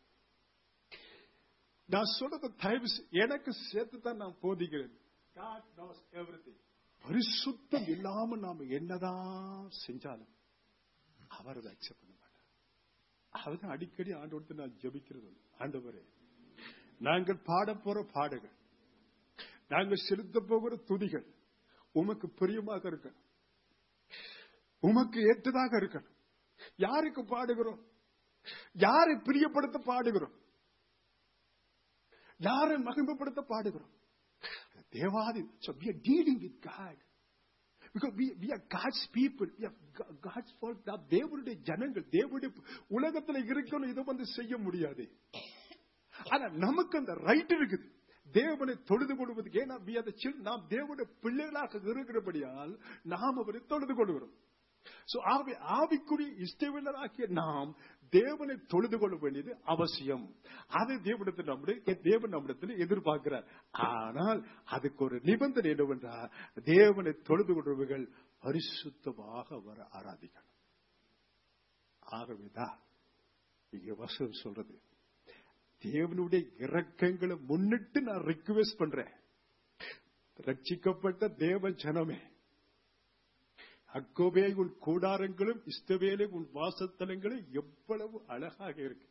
நான் சொல்றது தயவு எனக்கு சேர்த்து தான் நான் போதிக்கிறேன் பரிசுத்தம் இல்லாம நாம என்னதான் செஞ்சாலும் அவர் அதை அக்செப்ட் பண்ண மாட்டார் அவர்தான் அடிக்கடி ஆண்டு நான் ஜபிக்கிறது ஆண்டவரே நாங்கள் பாட போற பாடுகள் நாங்கள் செலுத்த போகிற துதிகள் உமக்கு பிரியமாக இருக்கணும் உமக்கு ஏற்றதாக இருக்கணும் யாருக்கு பாடுகிறோம் யாரை பிரியப்படுத்த பாடுகிறோம் யாரை மகிமைப்படுத்த பாடுகிறோம் தேவாதி so we are dealing with God because we we are God's people we are God's folk தேவனுடைய ஜனங்கள் தேவனுடைய உலகத்துல இருக்கணும் இதை வந்து செய்ய முடியாது ஆனா நமக்கு அந்த ரைட் இருக்குது தேவனை தொழுது கொள்வதுக்கு ஏன்னா we are the children நாம் தேவனுடைய பிள்ளைகளாக இருக்கிறபடியால் நாம் அவரை தொழுது கொள்கிறோம் சோ ஆகவே ஆவிக்குரிய இஷ்டவில்லராகிய நாம் தேவனை தொழுது கொள்ள வேண்டியது அவசியம் அது தேவனத்தில் நம்முடைய தேவன் நம்மிடத்தில் எதிர்பார்க்கிறார் ஆனால் அதுக்கு ஒரு நிபந்தனை என்னவென்றால் தேவனை தொழுது கொள்றவர்கள் பரிசுத்தமாக வர ஆராதிக்கணும் ஆகவேதான் இங்க வசனம் சொல்றது தேவனுடைய இறக்கங்களை முன்னிட்டு நான் ரிக்வெஸ்ட் பண்றேன் ரட்சிக்கப்பட்ட தேவ ஜனமே அக்கோபே உன் கூடாரங்களும் இஸ்தவேலே உன் வாசத்தலங்களும் எவ்வளவு அழகாக இருக்கு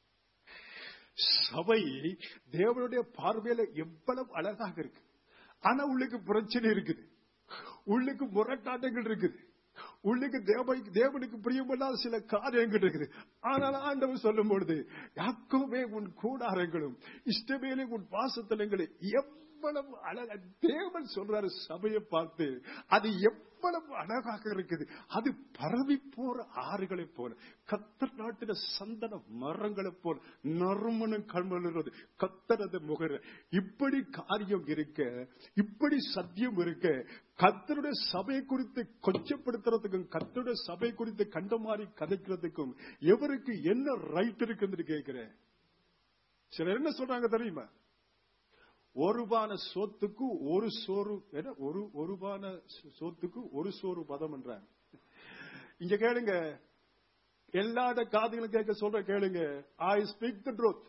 சபை தேவனுடைய பார்வையில எவ்வளவு அழகாக இருக்கு ஆனா உள்ளுக்கு பிரச்சனை இருக்குது உள்ளுக்கு முரட்டாட்டங்கள் இருக்குது உள்ளுக்கு தேவ தேவனுக்கு பிரியமில்லாத சில காரியங்கள் இருக்குது ஆனால் ஆண்டவர் சொல்லும் பொழுது யாக்கோவே உன் கூடாரங்களும் இஷ்டமேலே உன் வாசத்தலங்களை எவ்வளவு அழகா தேவன் சொல்றாரு சபையை பார்த்து அது எவ்வளவு அழகாக இருக்குது அது பரவி போற ஆறுகளை போல கத்தர் நாட்டின சந்தன மரங்களை போல நறுமணம் கண்மலர்வது கத்தரது முகர இப்படி காரியம் இருக்க இப்படி சத்தியம் இருக்க கத்தருடைய சபை குறித்து கொச்சப்படுத்துறதுக்கும் கத்தருடைய சபை குறித்து கண்டமாறி கதைக்கிறதுக்கும் எவருக்கு என்ன ரைட் இருக்குன்னு கேட்கிறேன் சிலர் என்ன சொல்றாங்க தெரியுமா ஒருபான சோத்துக்கு ஒரு சோறு என்ன ஒரு ஒருபான சோத்துக்கு ஒரு சோறு பதம் என்றாங்க இங்க கேளுங்க எல்லாத காதுகளும் கேட்க சொல்ற கேளுங்க ஐ ஸ்பீக் த ட்ரூத்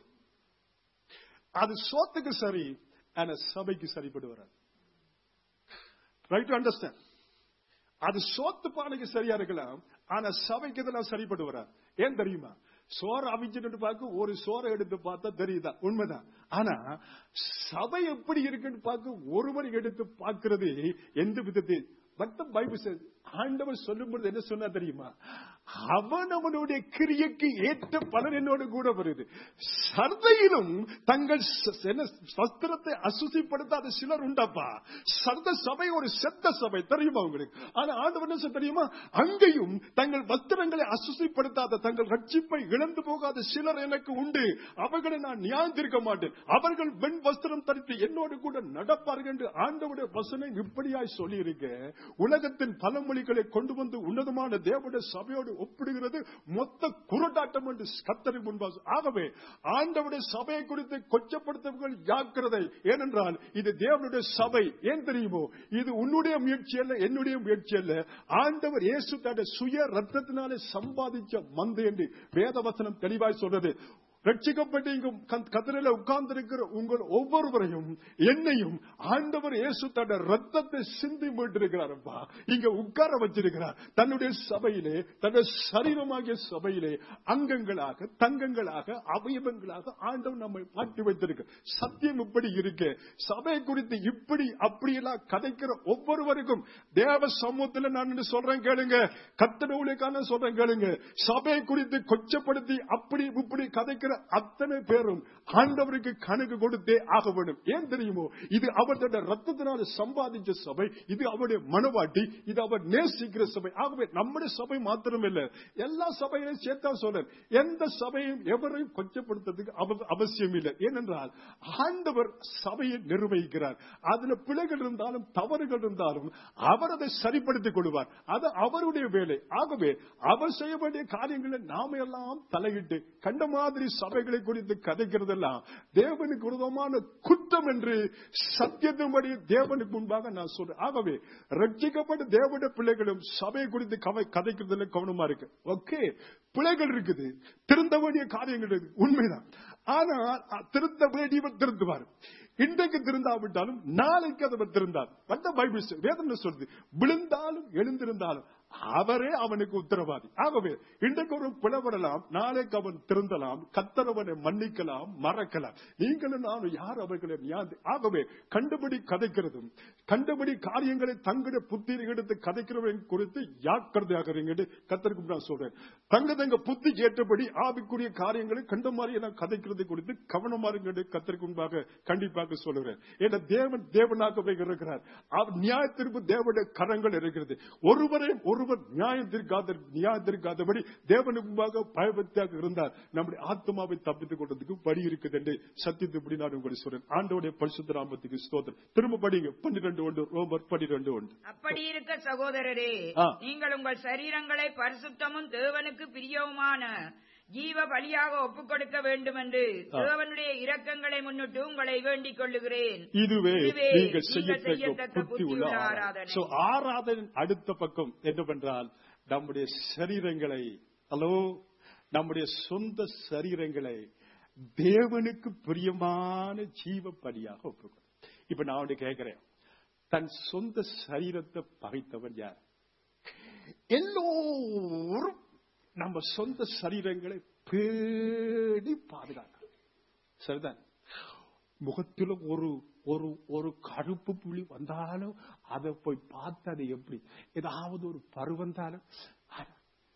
அது சோத்துக்கு சரி ஆனா சபைக்கு சரிப்பட்டு வராது ரைட் டு அண்டர்ஸ்டாண்ட் அது சோத்து பானைக்கு சரியா இருக்கலாம் ஆனா சபைக்கு இதெல்லாம் சரிப்பட்டு வராது ஏன் தெரியுமா சோறு அவிச்சுட்டு பார்க்க ஒரு சோறை எடுத்து பார்த்தா தெரியுதா உண்மைதான் ஆனா சபை எப்படி இருக்குன்னு பார்க்க ஒருவர் எடுத்து பார்க்கிறது எந்த விதத்தில் பட் பைபிள் ஆண்டவர் சொல்லும் பொழுது என்ன சொன்னா தெரியுமா அவன் அவனுடைய கிரியைக்கு ஏற்ற பலன் என்னோடு கூட வருது சர்தையிலும் தங்கள் ச- என்ன சஸ்திரத்தை அசுசிப்படுத்தாத சிலர் உண்டாப்பா சர்த சபை ஒரு செத்த சபை தெரியுமா உங்களுக்கு ஆனா ஆண்டவர் என்ன சொல்ல தெரியுமா அங்கேயும் தங்கள் வஸ்திரங்களை அசுசிப்படுத்தாத தங்கள் ரட்சிப்பை இழந்து போகாத சிலர் எனக்கு உண்டு அவர்களை நான் நியாயந்திருக்க மாட்டேன் அவர்கள் வெண் வஸ்திரம் தரித்து என்னோடு கூட நடப்பார்கள் என்று ஆண்டவுடைய வசனம் இப்படியாய் சொல்லி இருக்க உலகத்தின் பழமொழிகளை கொண்டு வந்து உன்னதமான தேவனுடைய சபையோடு ஒப்பிடுகிறது மொத்த குரட்டாட்டம் என்று கத்தரி முன்பாக ஆகவே ஆண்டவுடைய சபையை குறித்து கொச்சப்படுத்தவர்கள் ஜாக்கிரதை ஏனென்றால் இது தேவனுடைய சபை ஏன் தெரியுமோ இது உன்னுடைய முயற்சி அல்ல என்னுடைய முயற்சி அல்ல ஆண்டவர் இயேசு தன்னுடைய சுய ரத்தத்தினாலே சம்பாதிச்ச மந்து என்று வேதவசனம் தெளிவாய் சொல்றது ரட்சிக்கப்பட்டு இங்கு கதிரில உட்கார்ந்திருக்கிற உங்கள் ஒவ்வொருவரையும் என்னையும் ஆண்டவர் இயேசு தன்னுடைய ரத்தத்தை சிந்தி மீட்டிருக்கிறாரப்பா இங்க உட்கார வச்சிருக்கிறார் தன்னுடைய சபையிலே தன்னுடைய சரீரமாகிய சபையிலே அங்கங்களாக தங்கங்களாக அவயவங்களாக ஆண்டவர் நம்மை மாற்றி வைத்திருக்க சத்தியம் இப்படி இருக்கு சபை குறித்து இப்படி அப்படியெல்லாம் கதைக்கிற ஒவ்வொருவருக்கும் தேவ சமூகத்தில் நான் என்ன சொல்றேன் கேளுங்க கத்தட ஊழியக்கான சொல்றேன் கேளுங்க சபை குறித்து கொச்சப்படுத்தி அப்படி இப்படி கதைக்கிற அத்தனை பேரும் ஆண்டவருக்கு கணக்கு கொடுத்தே ஆக வேண்டும் ஏன் தெரியுமோ இது அவருடைய ரத்தத்தினால சம்பாதிச்ச சபை இது அவருடைய மனவாட்டி இது அவர் நேசிக்கிற சபை ஆகவே நம்முடைய சபை மாத்திரமில்ல எல்லா சபைகளையும் சேர்த்தா சொல்றேன் எந்த சபையும் எவரையும் கொச்சப்படுத்துறதுக்கு அவ- அவசியம் இல்லை ஏனென்றால் ஆண்டவர் சபையை நிர்வகிக்கிறார் அதுல பிழைகள் இருந்தாலும் தவறுகள் இருந்தாலும் அவர் அதை சரிப்படுத்திக் கொள்வார் அது அவருடைய வேலை ஆகவே அவர் செய்ய வேண்டிய காரியங்களை நாம எல்லாம் தலையிட்டு கண்ட மாதிரி சபைகளை குறித்து கதைக்கிறதெல்லாம் தேவனுக்கு விரோதமான குற்றம் என்று சத்தியத்தின்படி தேவனுக்கு முன்பாக நான் சொல்றேன் ஆகவே ரட்சிக்கப்பட்ட தேவனுடைய பிள்ளைகளும் சபை குறித்து கவை கதைக்கிறதுல கவனமா இருக்கு ஓகே பிள்ளைகள் இருக்குது திருந்த வேண்டிய காரியங்கள் இருக்கு உண்மைதான் ஆனால் அ- திருந்த வேண்டியவர் திருந்துவார் இன்றைக்கு திருந்தாவிட்டாலும் நாளைக்கு அவர் திருந்தார் வந்த பைபிள் சொல்- வேதம் என்ன சொல்றது விழுந்தாலும் எழுந்திருந்தாலும் அவரே அவனுக்கு உத்தரவாதி ஆகவே இன்றைக்கு ஒரு பிளவரலாம் நாளைக்கு அவன் திருந்தலாம் கத்தரவனை மன்னிக்கலாம் மறக்கலாம் நீங்களும் நானும் யார் அவர்களை நியாந்தி ஆகவே கண்டுபிடி கதைக்கிறதும் கண்டுபிடி காரியங்களை தங்களுடைய புத்திரி எடுத்து கதைக்கிறவன் குறித்து ஜாக்கிரதையாக இருங்கன்னு கத்தருக்கு நான் சொல்றேன் தங்க தங்க புத்தி ஏற்றபடி ஆவிக்குரிய காரியங்களை கண்ட மாதிரி நான் கதைக்கிறது குறித்து கவனமா இருங்கன்னு கத்தருக்கு முன்பாக கண்டிப்பாக சொல்லுகிறேன் ஏன்னா தேவன் தேவனாகவே இருக்கிறார் அவர் நியாயத்திற்கு தேவனுடைய கரங்கள் இருக்கிறது ஒருவரை ஒருவர் நியாயம் தீர்க்காத நியாயம் தீர்க்காதபடி தேவனுக்கு முன்பாக பயபக்தியாக இருந்தார் நம்முடைய ஆத்மாவை தப்பித்துக் கொண்டதுக்கு வழி இருக்குது என்று சத்தியத்துப்படி நான் உங்களுக்கு சொல்றேன் ஆண்டோடைய பரிசுத்த நாமத்துக்கு ஸ்தோத்திரம் திரும்ப படிங்க பன்னிரண்டு ஒன்று ரோமர் பன்னிரண்டு ஒன்று அப்படி இருக்க சகோதரரே ஆ. நீங்கள் உங்கள் சரீரங்களை பரிசுத்தமும் தேவனுக்கு பிரியவுமான ஜீவ பலியாக ஒப்புக் கொடுக்க வேண்டும் என்று ஆ. தேவனுடைய இரக்கங்களை முன்னிட்டு உங்களை வேண்டிக் கொள்ளுகிறேன் இதுவே இதுவே நீங்கள் நீங்கள் செய்யத்தக்க செய்யத்தக்க புத்தி உள்ள புத்தியுள்ள ஆராதனை ஆராதனை. So, ஆராதனை அடுத்த பக்கம் என்னவென்றால் நம்முடைய சரீரங்களை ஹலோ நம்முடைய சொந்த சரீரங்களை தேவனுக்கு பிரியமான ஜீவ பலியாக ஒப்புக்கொள் இப்ப நான் அவனை கேட்கிறேன் தன் சொந்த சரீரத்தை பகைத்தவன் யார் எல்லோரும் நம்ம சொந்த சரீரங்களை பேடி பாதுகாக்கணும் சரிதான் முகத்துல ஒரு ஒரு ஒரு கருப்பு புள்ளி வந்தாலும் அதை போய் பார்த்து அது எப்படி ஏதாவது ஒரு பரு வந்தாலும் அத-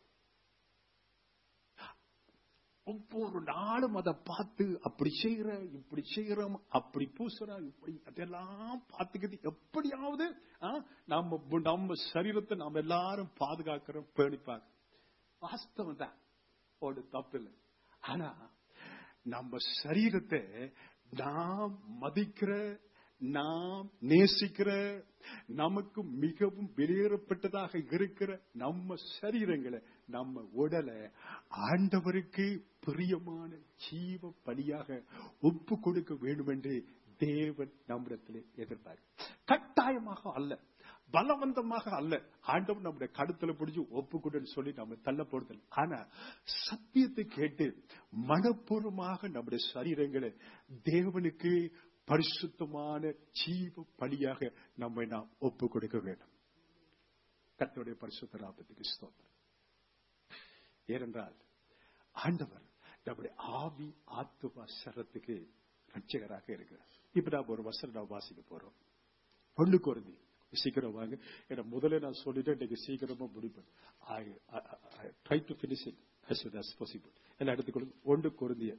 ஒவ்வொரு நாளும் அதை பார்த்து அப்படி செய்யற இப்படி செய்யறோம் அப்படி பூசுற இப்படி அதெல்லாம் பார்த்துக்கிட்டு எப்படியாவது ஆ, நம்ம நம்ம சரீரத்தை நம்ம எல்லாரும் பாதுகாக்கிறோம் பேணிப்பாங்க வாஸ்தவம் தான் ஒரு தப்பு இல்லை ஆனா நம்ம சரீரத்தை நாம் மதிக்கிற நாம் நேசிக்கிற நமக்கு மிகவும் வெளியேறப்பட்டதாக இருக்கிற நம்ம சரீரங்களை நம்ம உடலை ஆண்டவருக்கு பிரியமான ஜீவ பலியாக ஒப்பு கொடுக்க வேண்டும் என்று தேவன் நம்மிடத்திலே எதிர்பார்க்க கட்டாயமாக அல்ல பலவந்தமாக அல்ல ஆண்டவன் நம்முடைய கடுத்துல பிடிச்சு ஒப்புக்கொடுன்னு சொல்லி நம்ம தள்ளப்படுதல் ஆனா சத்தியத்தை கேட்டு மனப்பூர்வமாக நம்முடைய சரீரங்களை தேவனுக்கு பரிசுத்தமான ஜீவ பலியாக நம்மை நாம் ஒப்பு கொடுக்க வேண்டும் கர்த்தருடைய பரிசுத்த நாமத்துக்கு ஸ்தோத்திரம் ஏனென்றால் ஆண்டவர் நம்முடைய ஆவி ஆத்துமா சரத்துக்கு ரட்சகராக இருக்கிறார் இப்ப நாம் ஒரு வசனம் நாம் வாசிக்க போறோம் ஒண்ணு குருந்தி சீக்கிரம் வாங்க ஏன்னா முதல்ல நான் சொல்லிட்டேன் இன்னைக்கு சீக்கிரமா முடிப்பேன் I try to finish it as soon as possible எல்லாம் எடுத்துக்கொள்ளுங்க ஒன்று குருந்திய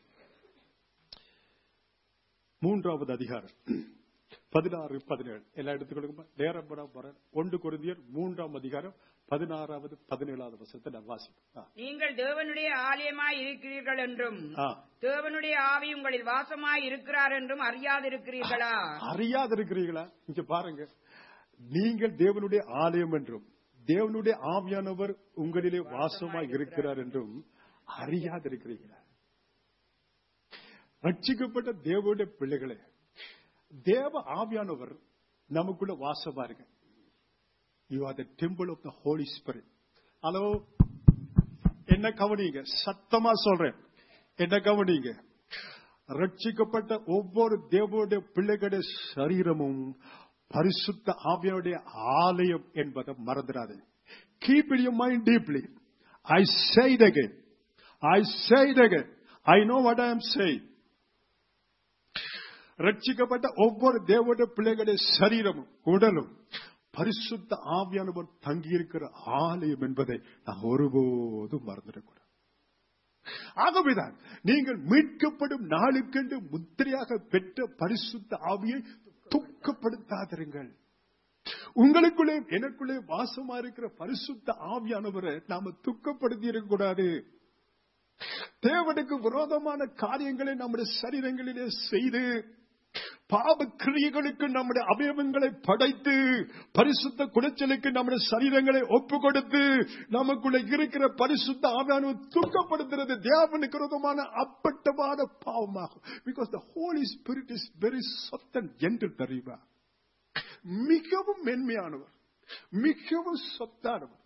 மூன்றாவது அதிகாரம் பதினாறு பதினேழு எல்லாம் எடுத்துக்கொள்ளுங்க நேரம் பட போறேன் ஒன்று குருந்தியர் மூன்றாம் அதிகாரம் பதினாறாவது பதினேழாவது வருஷத்தை நான் வாசிப்பேன் நீங்கள் தேவனுடைய ஆலயமாய் இருக்கிறீர்கள் என்றும் ஆ. தேவனுடைய ஆவி உங்களில் வாசமாய் இருக்கிறார் என்றும் அறியாதிருக்கிறீர்களா அறியாதிருக்கிறீர்களா இங்க பாருங்க நீங்கள் தேவனுடைய ஆலயம் என்றும் தேவனுடைய ஆவியானவர் உங்களிலே வாசமாய் இருக்கிறார் என்றும் அறியாதிருக்கிறீர்களா ரட்சிக்கப்பட்ட தேவனுடைய பிள்ளைகளே தேவ ஆவியானவர் நமக்குள்ள வாசமா இருக்கு you are the temple of the Holy Spirit hello என்ன கவனிங்க சத்தமா சொல்றேன் என்ன கவனிங்க ரட்சிக்கப்பட்ட ஒவ்வொரு தேவனுடைய பிள்ளைகளுடைய சரீரமும் பரிசுத்த ஆவியனுடைய ஆலயம் என்பதை மறந்துடாது keep in your mind deeply I say it again I say it again I know what I am saying ரட்சிக்கப்பட்ட ஒவ்வொரு தேவனுடைய பிள்ளைகளுடைய சரீரமும் உடலும் பரிசுத்த ஆவியானவர் தங்கியிருக்கிற ஆலயம் என்பதை நான் ஒருபோதும் மறந்துடக்கூடாது ஆகவேதான் நீங்கள் மீட்கப்படும் நாளுக்கென்று முத்திரையாக பெற்ற பரிசுத்த ஆவியை துக்கப்படுத்தாதிருங்கள் உங்களுக்குள்ளே எனக்குள்ளே வாசமா இருக்கிற பரிசுத்த ஆவியானவரை நாம துக்கப்படுத்தி இருக்கக்கூடாது தேவனுக்கு விரோதமான காரியங்களை நம்முடைய சரீரங்களிலே செய்து பாவ கிரியைகளுக்கு நம்முடைய அவயவங்களை படைத்து பரிசுத்த குடைச்சலுக்கு நம்முடைய சரீரங்களை ஒப்பு கொடுத்து நமக்குள்ள இருக்கிற பரிசுத்த ஆவியான துக்கப்படுத்துறது தேவனுக்கு விரோதமான அப்பட்டமான பாவமாகும் because the Holy Spirit is very சொத்தன் என்று தெரியுமா மிகவும் மென்மையானவர் மிகவும் சொத்தானவர்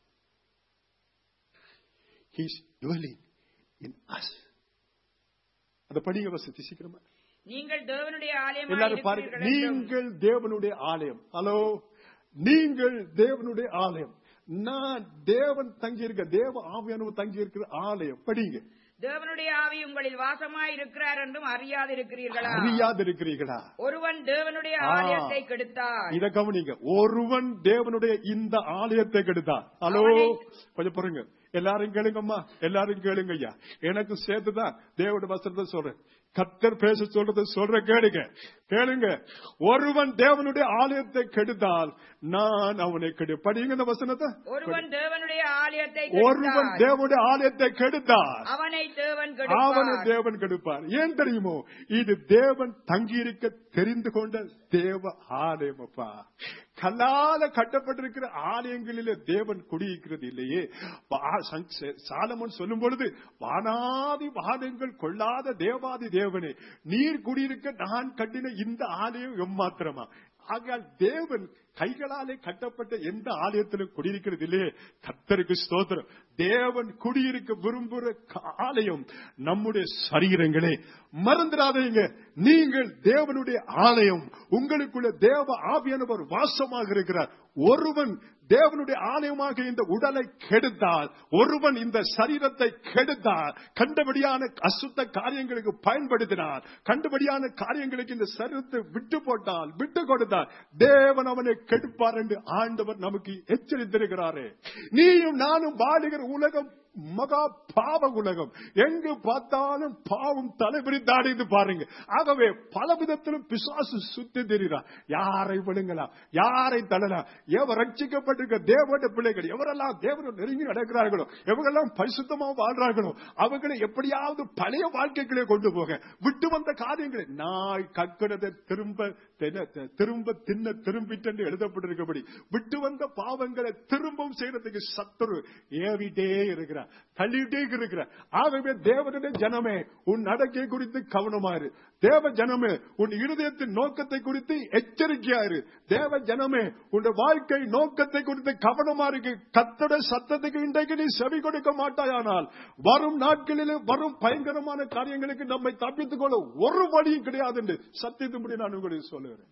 He is dwelling in us. அந்த படிங்க வசதி சீக்கிரமா நீங்கள் தேவனுடைய ஆலயமாய் எல்லாரும் பாருங்க இருக்கிறீர்கள் என்றும் நீங்கள் தேவனுடைய ஆலயம் ஹலோ நீங்கள் தேவனுடைய ஆலயம் நான் தேவன் தங்கி இருக்க தேவ ஆவியானவர் தங்கி இருக்கிற ஆலயம் படிங்க தேவனுடைய ஆவி உங்களில் வாசமாய் இருக்கிறார் என்றும் அறியாதிருக்கிறீர்களா அறியாதிருக்கிறீர்களா ஒருவன் தேவனுடைய ஆ. ஆலயத்தை கெடுத்தார் இத கவனிங்க ஒருவன் தேவனுடைய இந்த ஆலயத்தை கெடுத்தான் ஹலோ அவனை- கொஞ்சம் பாருங்க எல்லாரும் கேளுங்கம்மா எல்லாரும் கேளுங்க ஐயா எனக்கு சேர்த்துதான் தேவனுடைய வசனத்தை சொல்றேன் கத்தர் பேச சொல்றதை சொல்ற கேளுங்க கேளுங்க ஒருவன் தேவனுடைய ஆலயத்தை கெடுத்தால் நான் அவனை கெடு படிங்க இந்த வசனத்தை ஒருவன் தேவனுடைய ஆலயத்தை ஒருவன் கெடுத்தார் தேவனுடைய ஆலயத்தை கெடுத்தால் அவனை தேவன் அவனை கெடுப்பார் தேவன் கெடுப்பார் ஏன் தெரியுமோ இது தேவன் தங்கியிருக்க தெரிந்து கொண்ட தேவ ஆலயம் அப்பா கல்லால கட்டப்பட்டிருக்கிற ஆலயங்களிலே தேவன் குடியிருக்கிறது இல்லையே வா- சங்- சே- சாலமோன் சொல்லும் பொழுது வானாதி வாதங்கள் கொள்ளாத தேவாதி தேவனே நீர் குடியிருக்க நான் கட்டின இந்த ஆலயம் எம்மாத்திரமா ஆகையால் தேவன் கைகளாலே கட்டப்பட்ட எந்த ஆலயத்திலும் குடியிருக்கிறது இல்லையே கத்தருக்கு ஸ்தோத்திரம் தேவன் குடியிருக்க விரும்புகிற க- ஆலயம் நம்முடைய சரீரங்களே மறந்துடாதீங்க நீங்கள் தேவனுடைய ஆலயம் உங்களுக்குள்ள தேவ ஆவியானவர் வாசமாக இருக்கிறார் ஒருவன் தேவனுடைய ஆலயமாக இந்த உடலை கெடுத்தால் ஒருவன் இந்த சரீரத்தை கெடுத்தால் கண்டபடியான அசுத்த காரியங்களுக்கு பயன்படுத்தினார் கண்டபடியான காரியங்களுக்கு இந்த சரீரத்தை விட்டு போட்டால் விட்டு கொடுத்தால் தேவன் அவனை கெடுப்பார் என்று ஆண்டவர் நமக்கு எச்சரித்திருக்கிறாரே நீயும் நானும் வாழுகிற உலகம் மகா பாவ உலகம் எங்கு பார்த்தாலும் பாவம் தலைபிரித்தாடிந்து பாருங்க ஆகவே பல விதத்திலும் பிசாசு சுத்தி தெரிகிறார் யாரை விடுங்கலாம் யாரை தள்ளலாம் எவர் ரட்சிக்கப்பட்டிருக்க தேவனுடைய பிள்ளைகள் எவரெல்லாம் தேவனை நெருங்கி நடக்கிறார்களோ எவரெல்லாம் பரிசுத்தமா வாழ்றார்களோ அவர்களை எப்படியாவது பழைய வாழ்க்கைகளே கொண்டு போக விட்டு வந்த காரியங்களை நாய் கற்கிறதை திரும்ப தின- திரும்ப தின்ன திரும்பிட்டு என்று எழுதப்பட்டிருக்கபடி விட்டு வந்த பாவங்களை திரும்பவும் செய்யறதுக்கு சத்துரு ஏவிட்டே இருக்கிறார் தள்ளிட்டே இருக்கிறார் ஆகவே தேவனுடைய ஜனமே உன் நடக்கை குறித்து கவனமாறு தேவ ஜனமே உன் இருதயத்தின் நோக்கத்தை குறித்து எச்சரிக்கையாரு தேவ ஜனமே உன் வாழ்க்கை நோக்கத்தை குறித்து கவனமா இருக்கு கத்தட சத்தத்துக்கு இன்றைக்கு நீ செவி கொடுக்க மாட்டாயானால் வரும் நாட்களிலே வரும் பயங்கரமான காரியங்களுக்கு நம்மை தப்பித்துக் கொள்ள ஒரு வழியும் கிடையாது என்று சத்தியத்தின்படி நான் உங்களுக்கு சொல்லுகிறேன்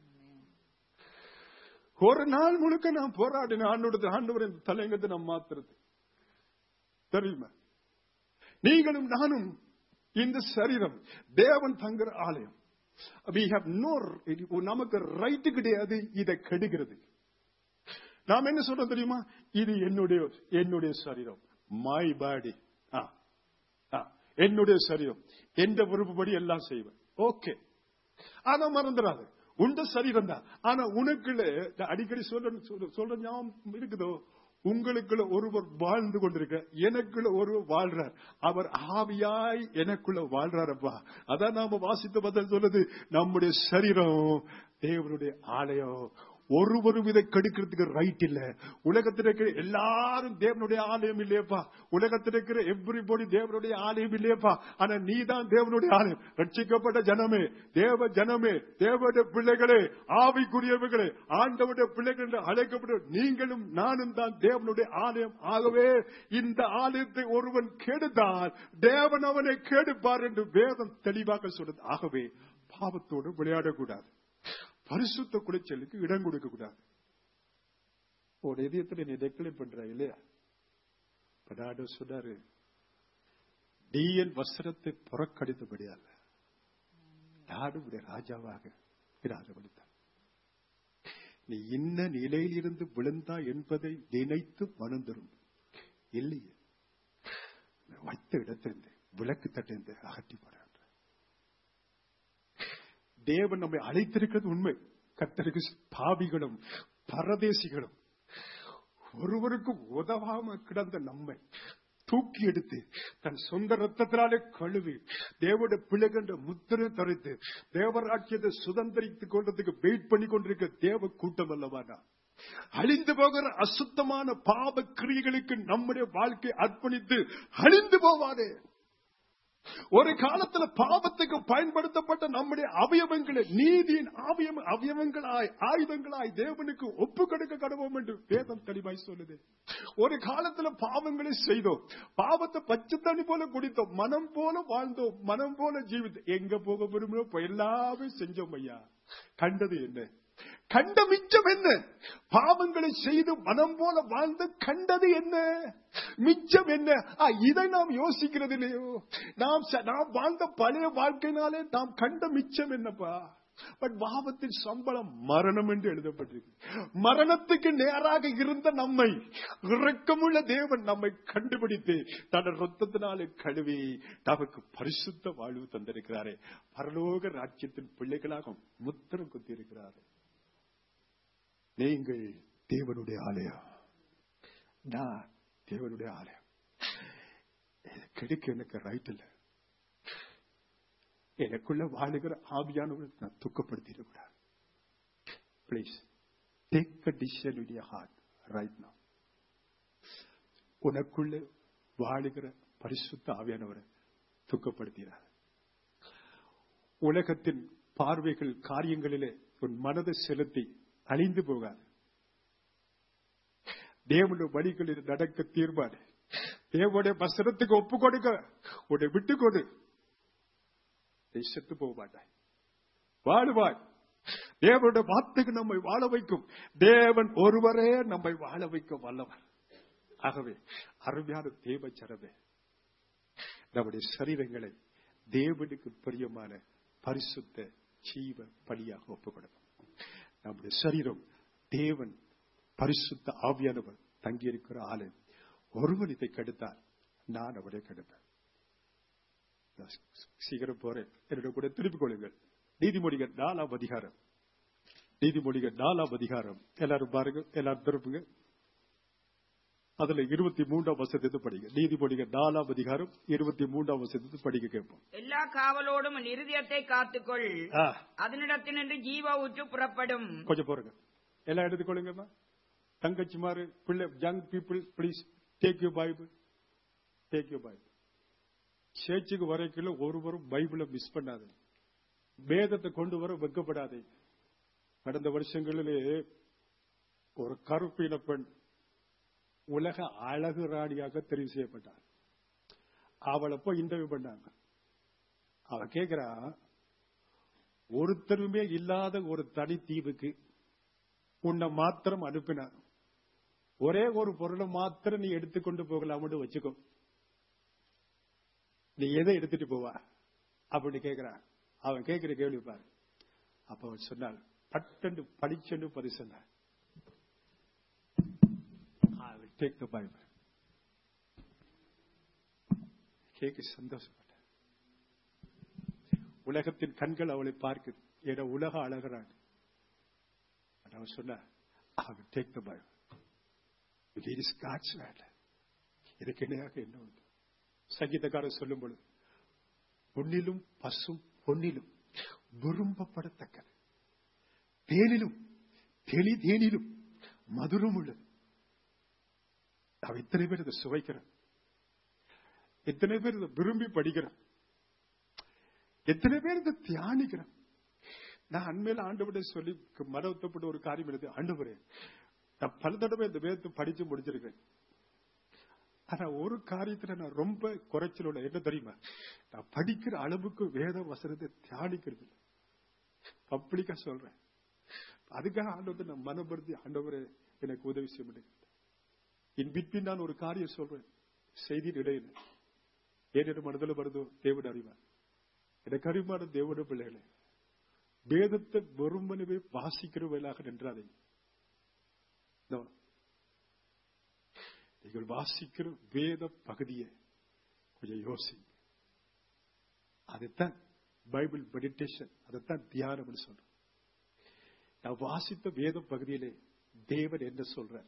ஒரு நாள் முழுக்க நான் போராடின ஆண்டோட ஆண்டவரின் தலைங்கத்தை நான் மாத்துறது தெரியுமா நீங்களும் நானும் இந்த சரீரம் தேவன் தங்குற ஆலயம் we have no நமக்கு ரைட்டு கிடையாது இதை கெடுக்கிறது நாம் என்ன சொல்றோம் தெரியுமா இது என்னுடைய என்னுடைய சரீரம் மை பாடி என்னுடைய சரீரம் எந்த விருப்பப்படி எல்லாம் செய்வேன் ஓகே ஆனா மறந்துடாது உண்ட சரீரம் தான் ஆனா உனக்குள்ள நான் அடிக்கடி சொல்ற சொல்ற- சொல்ற ஞாபகம் இருக்குதோ உங்களுக்குள்ள ஒருவர் வாழ்ந்து கொண்டிருக்க எனக்குள்ள ஒருவர் வாழ்றார் அவர் ஆவியாய் எனக்குள்ள வாழ்றாரப்பா அதான் நாம வாசித்த பதில் சொல்லுது நம்முடைய சரீரம் தேவனுடைய ஆலயம் ஒருவரும் இதை கெடுக்கிறதுக்கு ரைட் இல்ல உலகத்தில் இருக்கிற எல்லாரும் தேவனுடைய ஆலயம் இல்லையப்பா உலகத்தில் இருக்கிற எவ்ரிபடி தேவனுடைய ஆலயம் இல்லையப்பா ஆனா நீ தான் தேவனுடைய ஆலயம் ரட்சிக்கப்பட்ட ஜனமே தேவ ஜனமே தேவனுடைய பிள்ளைகளே ஆவிக்குரியவர்களே ஆண்டவருடைய பிள்ளைகள் என்று அழைக்கப்பட்ட நீங்களும் நானும் தான் தேவனுடைய ஆலயம் ஆகவே இந்த ஆலயத்தை ஒருவன் கெடுத்தால் தேவன் அவனை கெடுப்பார் என்று வேதம் தெளிவாக சொல்றது ஆகவே பாவத்தோடு விளையாடக்கூடாது பரிசுத்த குலைச்சலுக்கு இடம் கொடுக்க கூடாது உன் இதயத்துல நீ டெக்ளேர் பண்ற இல்லையா படாட சொன்னாரு டிஎன் வசனத்தை புறக்கணித்தபடியால் நாடுடைய ராஜாவாக இராஜபடித்தார் நீ இன்ன நிலையில் இருந்து விழுந்தா என்பதை நினைத்து மனந்திரும் இல்லையே வைத்த இடத்திலிருந்து விளக்கு தட்டிருந்து அகற்றி போறார் தேவன் நம்மை அழைத்திருக்கிறது உண்மை கத்தருக்கு பாவிகளும் பரதேசிகளும் ஒருவருக்கும் உதவாம கிடந்த நம்மை தூக்கி எடுத்து தன் சொந்த ரத்தத்தினாலே கழுவி தேவனுடைய பிள்ளைகின்ற முத்திரை தரித்து தேவராட்சியத்தை சுதந்திரித்துக் கொண்டதுக்கு வெயிட் பண்ணி கொண்டிருக்க தேவ கூட்டம் அல்லவானா அழிந்து போகிற அசுத்தமான பாவ கிரியைகளுக்கு நம்முடைய வாழ்க்கை அர்ப்பணித்து அழிந்து போவாதே ஒரு காலத்துல பாவத்துக்கு பயன்படுத்தப்பட்ட நம்முடைய அவயவங்களை நீதியின் அவயம் அவயவங்களாய் ஆயுதங்களாய் தேவனுக்கு ஒப்பு கொடுக்க கடவோம் என்று வேதம் தெளிவாய் சொல்லுது ஒரு காலத்துல பாவங்களை செய்தோம் பாவத்தை பச்சை தண்ணி போல குடித்தோம் மனம் போல வாழ்ந்தோம் மனம் போல ஜீவித்தோம் எங்க போக விரும்பினோம் எல்லாமே செஞ்சோம் ஐயா கண்டது என்ன கண்ட மிச்சம் என்ன பாவங்களை செய்து மனம் போல வாழ்ந்து கண்டது என்ன மிச்சம் என்ன ஆ, இதை நாம் யோசிக்கிறது இல்லையோ நாம் ச- நாம் வாழ்ந்த பழைய வாழ்க்கையினாலே நாம் கண்ட மிச்சம் என்னப்பா பட் பாவத்தின் சம்பளம் மரணம் என்று எழுதப்பட்டிருக்கு மரணத்துக்கு நேராக இருந்த நம்மை இரக்கமுள்ள தேவன் நம்மை கண்டுபிடித்து தன் ரத்தத்தினாலே கழுவி நமக்கு பரிசுத்த வாழ்வு தந்திருக்கிறாரே பரலோக ராஜ்யத்தின் பிள்ளைகளாக முத்திரம் குத்தியிருக்கிறாரே நீங்கள் தேவனுடைய ஆலயம் நான் தேவனுடைய ஆலயம் இதை கெடுக்க எனக்கு ரைட் இல்ல எனக்குள்ள வாழுகிற ஆவியானவர்கள் நான் துக்கப்படுத்திடக்கூடாது please take a decision in your heart right now உனக்குள்ள வாழுகிற பரிசுத்த ஆவியானவரை துக்கப்படுத்தினார் உலகத்தின் பார்வைகள் காரியங்களிலே உன் மனதை செலுத்தி அழிந்து போகாது தேவனுடைய வழிகளில் நடக்க தீர்மானு தேவனுடைய வசனத்துக்கு ஒப்பு கொடுக்க உன்னை விட்டு கொடு நீ செத்து போக மாட்டாய் வாழுவாய் தேவனுடைய வார்த்தைக்கு நம்மை வாழ வைக்கும் தேவன் ஒருவரே நம்மை வாழ வைக்க வல்லவர் ஆகவே அருமையான தேவ சரவே நம்முடைய சரீரங்களை தேவனுக்கு பிரியமான பரிசுத்த ஜீவ பலியாக ஒப்புக் கொடுக்கும் நம்முடைய சரீரம் தேவன் பரிசுத்த ஆவியானவர் தங்கியிருக்கிற ஆலயம் ஒருவன் இதை கெடுத்தால் நான் அவரை கெடுப்பேன் நான் சீக்கிரம் போறேன் என்னோட கூட திருப்பிக் கொள்ளுங்கள் நீதிமொழிகள் நாலாம் அதிகாரம் நீதிமொழிகள் நாலாம் அதிகாரம் எல்லாரும் பாருங்க எல்லாரும் திருப்புங்க அதுல இருபத்தி மூன்றாம் வசனத்தை படிங்க நீதிமொழிகள் நாலாம் அதிகாரம் இருபத்தி மூன்றாம் வசனத்தை படிக்க கேட்போம் எல்லா காவலோடும் உன் இருதயத்தை காத்துக்கொள் ஆ, அதனிடத்தினின்று ஜீவ ஊற்று புறப்படும் கொஞ்சம் போறங்க எல்லாம் எடுத்துக்கொள்ளுங்கம்மா தங்கச்சிமாரு பிள்ளை young people please take you Bible take you Bible சேர்ச்சுக்கு வரைக்கும் ஒருவரும் பைபிளை மிஸ் பண்ணாது வேதத்தை கொண்டு வர வெக்கப்படாதே கடந்த வருஷங்களிலே ஒரு கருப்பின பெண் உலக அழகு ராணியாக தெரிவு செய்யப்பட்டார் அவளை போய் இன்டர்வியூ பண்ணாங்க அவ கேக்குறா ஒருத்தருமே இல்லாத ஒரு தனி தீவுக்கு உன்னை மாத்திரம் அனுப்பினார் ஒரே ஒரு பொருளை மாத்திரம் நீ எடுத்துக்கொண்டு போகலாம்னு வச்சுக்கோ நீ எதை எடுத்துட்டு போவா அப்படின்னு கேக்குறான் அவன் கேட்கிற கேள்வி பாரு அப்ப அவன் சொன்னாள் பட்டண்டு படிச்சண்டு பதி சொன்னார் I will take the Bible. கேட்க சந்தோஷப்பட்ட உலகத்தின் கண்கள் அவளை பார்க்குது ஏன்னா உலக அழகிறான் அவன் சொன்ன I will take the Bible. It is God's word. இதுக்கு இணையாக என்ன உண்டு சங்கீதக்காரர் சொல்லும் பொழுது பொன்னிலும் பசும் பொன்னிலும் விரும்பப்படத்தக்கது தேனிலும் தெளி தேனிலும் மதுரம் உள்ளது அவ இத்தனை பேர் இதை சுவைக்கிறோம் எத்தனை பேர் இதை விரும்பி படிக்கிறோம் எத்தனை பேர் இதை தியானிக்கிறோம் நான் அண்மையில ஆண்டவரை சொல்லி மரத்தப்பட்ட ஒரு காரியம் எழுதி ஆண்டவரே நான் பல தடவை இந்த வேதத்தை படிச்சு முடிச்சிருக்கேன் ஆனா ஒரு காரியத்துல நான் ரொம்ப குறைச்சல் உள்ள என்ன தெரியுமா நான் படிக்கிற அளவுக்கு வேத வசனத்தை தியானிக்கிறது இல்லை பப்ளிக்கா சொல்றேன் அதுக்காக ஆண்டவத்தை நான் மனப்படுத்தி ஆண்டவரே எனக்கு உதவி செய்ய முடியும் இன் பிட்வீன் நான் ஒரு காரியம் சொல்றேன் செய்தியின் இடையில ஏனென்று மனதில் வருதோ தேவன் அறிவார் எனக்கு அறிவான தேவன பிள்ளைகளே வேதத்தை வெறுமனவே வாசிக்கிறவர்களாக நின்றாதீங்க No. நீங்கள் வாசிக்கிற வேத பகுதியை கொஞ்சம் யோசிங்க அதைத்தான் பைபிள் மெடிடேஷன் அதைத்தான் தியானம் சொல்றேன் நான் வாசித்த வேத பகுதியிலே தேவன் என்ன சொல்றார்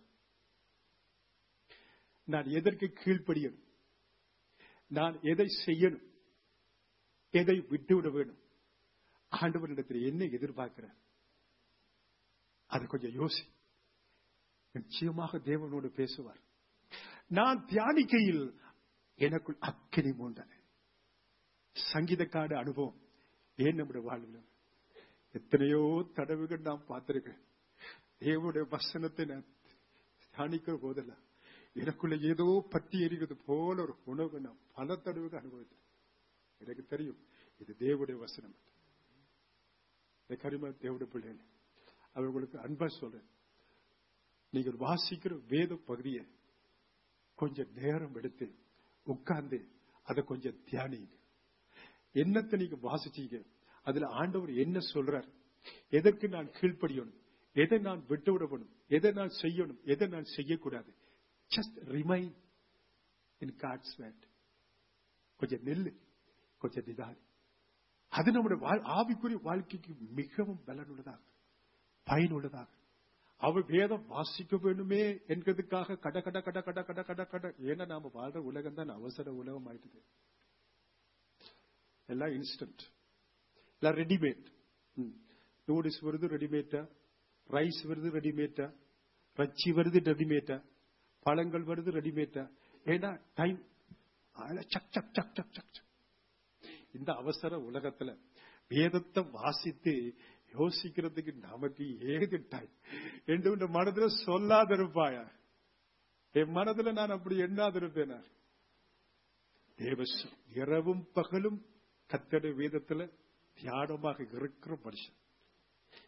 நான் எதற்கு கீழ்ப்படியணும் நான் எதை செய்யணும் எதை விட்டுவிட வேணும் ஆண்டவரிடத்தில் என்ன எதிர்பார்க்கிறார் அது கொஞ்சம் யோசி நிச்சயமாக தேவனோடு பேசுவார் நான் தியானிக்கையில் எனக்குள் அக்கினி மூண்டன சங்கீதக்காடு அனுபவம் ஏன் நம்முடைய வாழ்வில் எத்தனையோ தடவைகள் நான் பார்த்திருக்கேன் தேவனுடைய வசனத்தை நான் தியானிக்கிற போதெல்லாம் எனக்குள்ள ஏதோ பற்றி எரிகிறது போல ஒரு உணவு நான் பல தடவைகள் அனுபவித்தேன் எனக்கு தெரியும் இது தேவனுடைய வசனம் எனக்கு அறிமா தேவனுடைய பிள்ளைகள் அவர்களுக்கு அன்பா சொல்றேன் நீங்கள் வாசிக்கிற வேத பகுதியை கொஞ்சம் நேரம் எடுத்து உட்கார்ந்து அதை கொஞ்சம் தியானிங்க என்னத்தை நீங்க வாசிச்சீங்க அதுல ஆண்டவர் என்ன சொல்றார் எதற்கு நான் கீழ்ப்படியணும் எதை நான் விட்டு விடணும் எதை நான் செய்யணும் எதை நான் செய்யக்கூடாது just remain in God's word கொஞ்சம் நெல்லு கொஞ்சம் நிதானி அது நம்முடைய வாழ்- ஆவிக்குரிய வாழ்க்கைக்கு மிகவும் பலனுள்ளதாக பயனுள்ளதாக அவள் வேதம் வாசிக்க வேண்டுமே என்கிறதுக்காக கட கட கட கட கட கட கட ஏன்னா நாம வாழ்ற உலகம் தான் அவசர உலகம் ஆயிட்டுது எல்லாம் இன்ஸ்டன்ட் எல்லாம் ரெடிமேட் நூடுல்ஸ் வருது ரெடிமேட்டா ரைஸ் வருது ரெடிமேட்டா ரச்சி வருது ரெடிமேட்டா பழங்கள் வருது ரெடிமேட்டா ஏன்னா டைம் சக் சக் சக் சக் சக் சக். இந்த அவசர உலகத்துல வேதத்தை வாசித்து யோசிக்கிறதுக்கு நமக்கு ஏது டைம் என்று உன் மனதுல சொல்லாதிருப்பாயா என் மனதுல நான் அப்படி எண்ணாதிருப்பேனா தேவ இரவும் பகலும் கத்தட வேதத்துல தியானமாக இருக்கிற மனுஷன்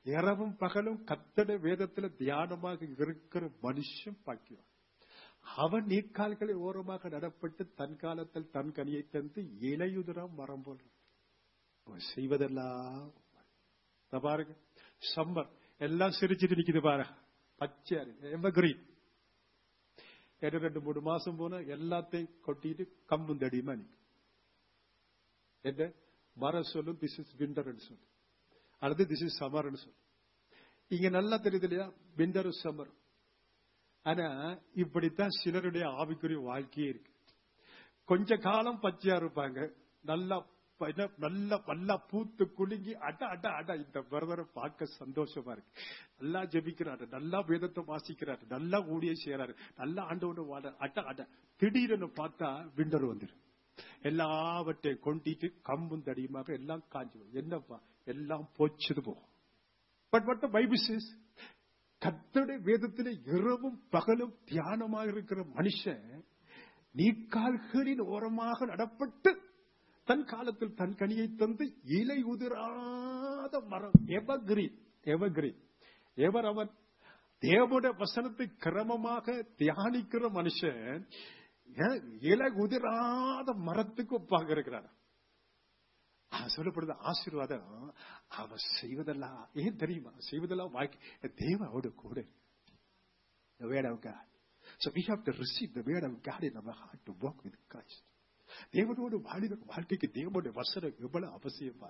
இரவும் பகலும் கத்தட வேதத்துல தியானமாக இருக்கிற மனுஷன் பாக்கியம் அவன் நீர்க்கால்களை ஓரமாக நடப்பட்டு தன் காலத்தில் தன் கனியை தந்து இலையுதிரம் மரம் போல் அவன் செய்வதெல்லாம் இதோ பாருங்க சம்மர் எல்லாம் சிரிச்சிட்டு நிக்குது பாரு பச்சையா இருக்கு எவர்கிரீன் ஏன்னா ரெண்டு மூணு மாசம் போனா எல்லாத்தையும் கொட்டிட்டு கம்பும் தடியுமா நிக்கும் என்ன மரம் சொல்லும் திஸ் இஸ் விண்டர் சொல்லும் அல்லது திஸ் இஸ் சம்மர் சொல்லும் இங்க நல்லா தெரியுது இல்லையா விண்டர் சம்மர் ஆனா இப்படித்தான் சிலருடைய ஆவிக்குரிய வாழ்க்கையே இருக்கு கொஞ்ச காலம் பச்சையா இருப்பாங்க நல்லா ப- என்ன, நல்லா நல்லா பூத்து குலுங்கி அட அட அட இந்த பிரதரை பார்க்க சந்தோஷமா இருக்கு நல்லா ஜெபிக்கிறாரு நல்லா வேதத்தை வாசிக்கிறாரு நல்லா ஊழியம் செய்யறாரு நல்லா ஆண்டோட வாட அட அட திடீர்னு பார்த்தா விண்டர் வந்துடும் எல்லாவற்றையும் கொண்டிட்டு கம்பும் தடியுமாக எல்லாம் காஞ்சு போகும். என்னப்பா எல்லாம் போச்சுது போகும் but what the Bible says கர்த்தருடைய வேதத்திலே இரவும் பகலும் தியானமாக இருக்கிற மனுஷன் நீக்கால்களின் ஓரமாக நடப்பட்டு தன் காலத்தில் தன் கனியை தந்து இலை உதிராத மரம் எவகிரீன் எவகிரீன் எவர் அவன் தேவனுடைய வசனத்தை கிரமமாக தியானிக்கிற மனுஷன் ஏன் இலை உதிராத மரத்துக்கு ஒப்பாக இருக்கிறார் ஆ, சொல்லப்படுது ஆசீர்வாதம் அவ செய்வதெல்லாம் ஏன் தெரியுமா செய்வதெல்லாம் வாழ்க்கை தேவ அவட கூட the word of God. So we have to receive the word of God in our heart to walk with Christ. தேவனோடு வாழின வாழ்க்கைக்கு தேவனுடைய வசனம் எவ்வளவு அவசியமா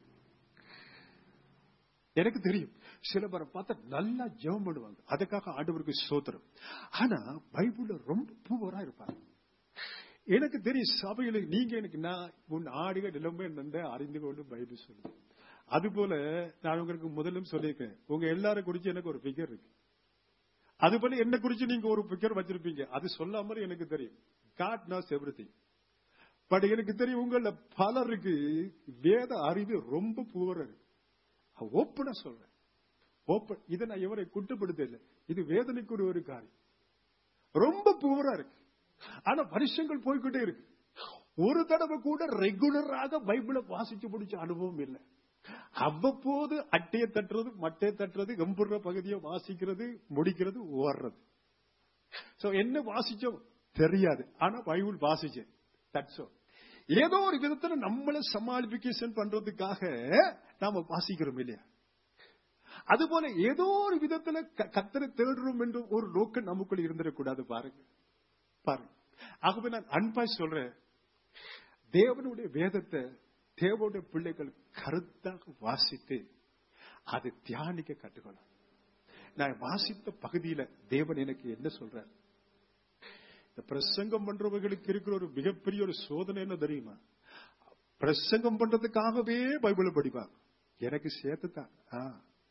எனக்கு தெரியும் சில பேரை பார்த்தா நல்லா ஜெபம் பண்ணுவாங்க அதுக்காக ஆண்டவருக்கு சோத்திரம் ஆனா பைபிள்ல ரொம்ப பூவரா இருப்பாங்க எனக்கு தெரியும் சபையில நீங்க எனக்கு நான் உன் ஆடுக நிலைமை நந்த அறிந்து கொண்டு பைபிள் சொல்லுது அது போல நான் உங்களுக்கு முதலும் சொல்லியிருக்கேன் உங்க எல்லாரும் குறிச்சு எனக்கு ஒரு பிகர் இருக்கு அது போல என்ன குறிச்சு நீங்க ஒரு பிக்சர் வச்சிருப்பீங்க அது சொல்லாம எனக்கு தெரியும் காட் நாஸ் எவ்ரி பட் எனக்கு தெரியும் உங்கள பலருக்கு வேத அறிவு ரொம்ப புவரா இருக்கு ஓப்பனா சொல்றேன் ஓப்பன் இதை நான் இவரை குட்டுப்படுத்த இல்லை இது வேதனைக்குரிய ஒரு காரியம் ரொம்ப புவரா இருக்கு ஆனா வருஷங்கள் போய்கிட்டே இருக்கு ஒரு தடவை கூட ரெகுலராக பைபிளை வாசிச்சு முடிச்ச அனுபவம் இல்லை அவ்வப்போது அட்டையை தட்டுறது மட்டையை தட்டுறது எம்புற பகுதியை வாசிக்கிறது முடிக்கிறது ஓடுறது சோ என்ன வாசிச்சோம் தெரியாது ஆனா பைபிள் வாசிச்சேன் தட்ஸ் ஏதோ ஒரு விதத்துல நம்மள சமாளிபிகேஷன் பண்றதுக்காக நாம வாசிக்கிறோம் இல்லையா அதுபோல ஏதோ ஒரு விதத்துல க- கர்த்தரை தேடுறோம் என்று ஒரு நோக்கம் நமக்குள்ள இருந்துடக்கூடாது பாருங்க பாருங்க ஆகவே நான் அன்பாய் சொல்றேன் தேவனுடைய வேதத்தை தேவனுடைய பிள்ளைகள் கருத்தாக வாசித்து அதை தியானிக்க கற்றுக்கணும் நான் வாசித்த பகுதியில தேவன் எனக்கு என்ன சொல்றார் இந்த பிரசங்கம் பண்றவர்களுக்கு இருக்கிற ஒரு மிகப்பெரிய ஒரு சோதனை என்ன தெரியுமா பிரசங்கம் பண்றதுக்காகவே பைபிளை படிப்பாங்க எனக்கு சேர்த்துதான் ஆ.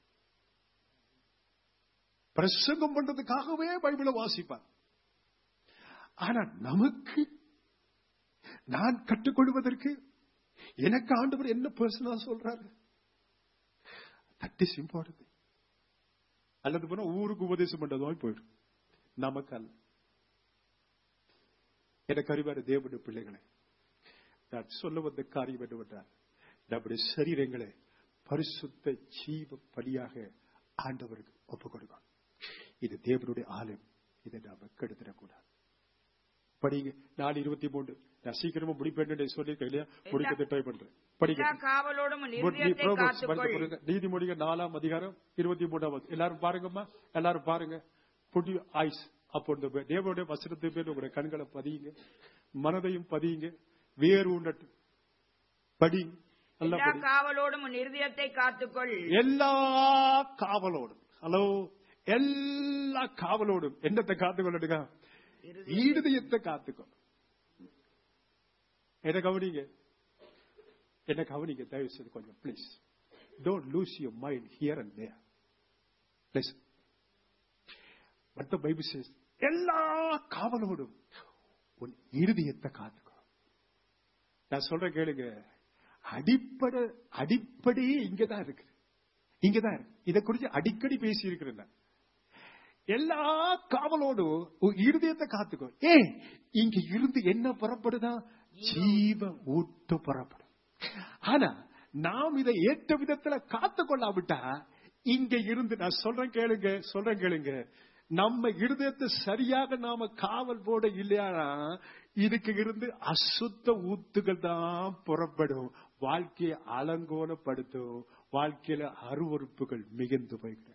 பிரசங்கம் பண்றதுக்காகவே பைபிளை வாசிப்பாங்க ஆனா நமக்கு நான் கற்றுக்கொள்வதற்கு எனக்கு ஆண்டவர் என்ன பர்சனலா சொல்றாரு தட் இஸ் இம்பார்ட்டன்ட் அல்லது போனா ஊருக்கு உபதேசம் பண்றதுமாய் போயிடும் நமக்கு அல்ல எனக்கு அறிவார தேவனுடைய பிள்ளைகளை நான் சொல்ல வந்த காரியம் என்னவென்றால் நம்முடைய சரீரங்களை பரிசுத்த ஜீவ பலியாக ஆண்டவருக்கு ஒப்புக் கொடுக்கணும் இது தேவனுடைய ஆலயம் இதை நாம கெடுத்துடக்கூடாது படிங்க நாலு இருபத்தி மூன்று நான் சீக்கிரமா முடிப்பேன் சொல்லி இல்லையா முடிக்க ட்ரை பண்றேன் படிங்க எல்லா காவலோடும் உன் நீ- இருதயத்தை Proverbs காத்துக்கொள் படித்து பாருங்க. நீதிமொழிகள் நாலாம் அதிகாரம் இருபத்தி மூன்றாவது எல்லாரும் பாருங்கம்மா எல்லாரும் பாருங்க புடி ஐஸ் அப்போ இந்த தேவனுடைய வசனத்தை பேர் உங்களுடைய கண்களை பதியுங்க மனதையும் பதியுங்க வேறு உண்டட்டு படி நல்லா எல்லா படி காவலோடும் உன் இருதயத்தை காத்துக்கொள் எல்லா காவலோடும் ஹலோ எல்லா காவலோடும் என்னத்தை காத்துக்கொள்ளுங்க ஈடுதயத்தை காத்துக்கோ என்ன கவனிங்க என்ன கவனிங்க தயவு செய்து கொஞ்சம் please don't lose your mind here and there please but Bible says எல்லா காவலோடும் உன் இருதயத்தை காத்துக்கோ நான் சொல்றேன் கேளுங்க அடிப்படை அடிப்படையே இங்கதான் இருக்கு இங்கதான் இருக்கு இதை குறித்து அடிக்கடி பேசி இருக்கிறேன் நான். எல்லா காவலோடும் உன் இருதயத்தை காத்துக்கோ ஏ இங்க இருந்து என்ன புறப்படுதா ஜீவ ஊட்டு புறப்படும் ஆனா நாம் இதை ஏற்ற விதத்துல காத்து கொள்ளாவிட்டா இங்க இருந்து நான் சொல்றேன் கேளுங்க சொல்றேன் கேளுங்க நம்ம இருதயத்தை சரியாக நாம காவல் போட இல்லையானா இதுக்கு இருந்து அசுத்த ஊத்துகள் தான் புறப்படும் வாழ்க்கையை அலங்கோலப்படுத்தும் வாழ்க்கையில அருவறுப்புகள் மிகுந்து போய்கிற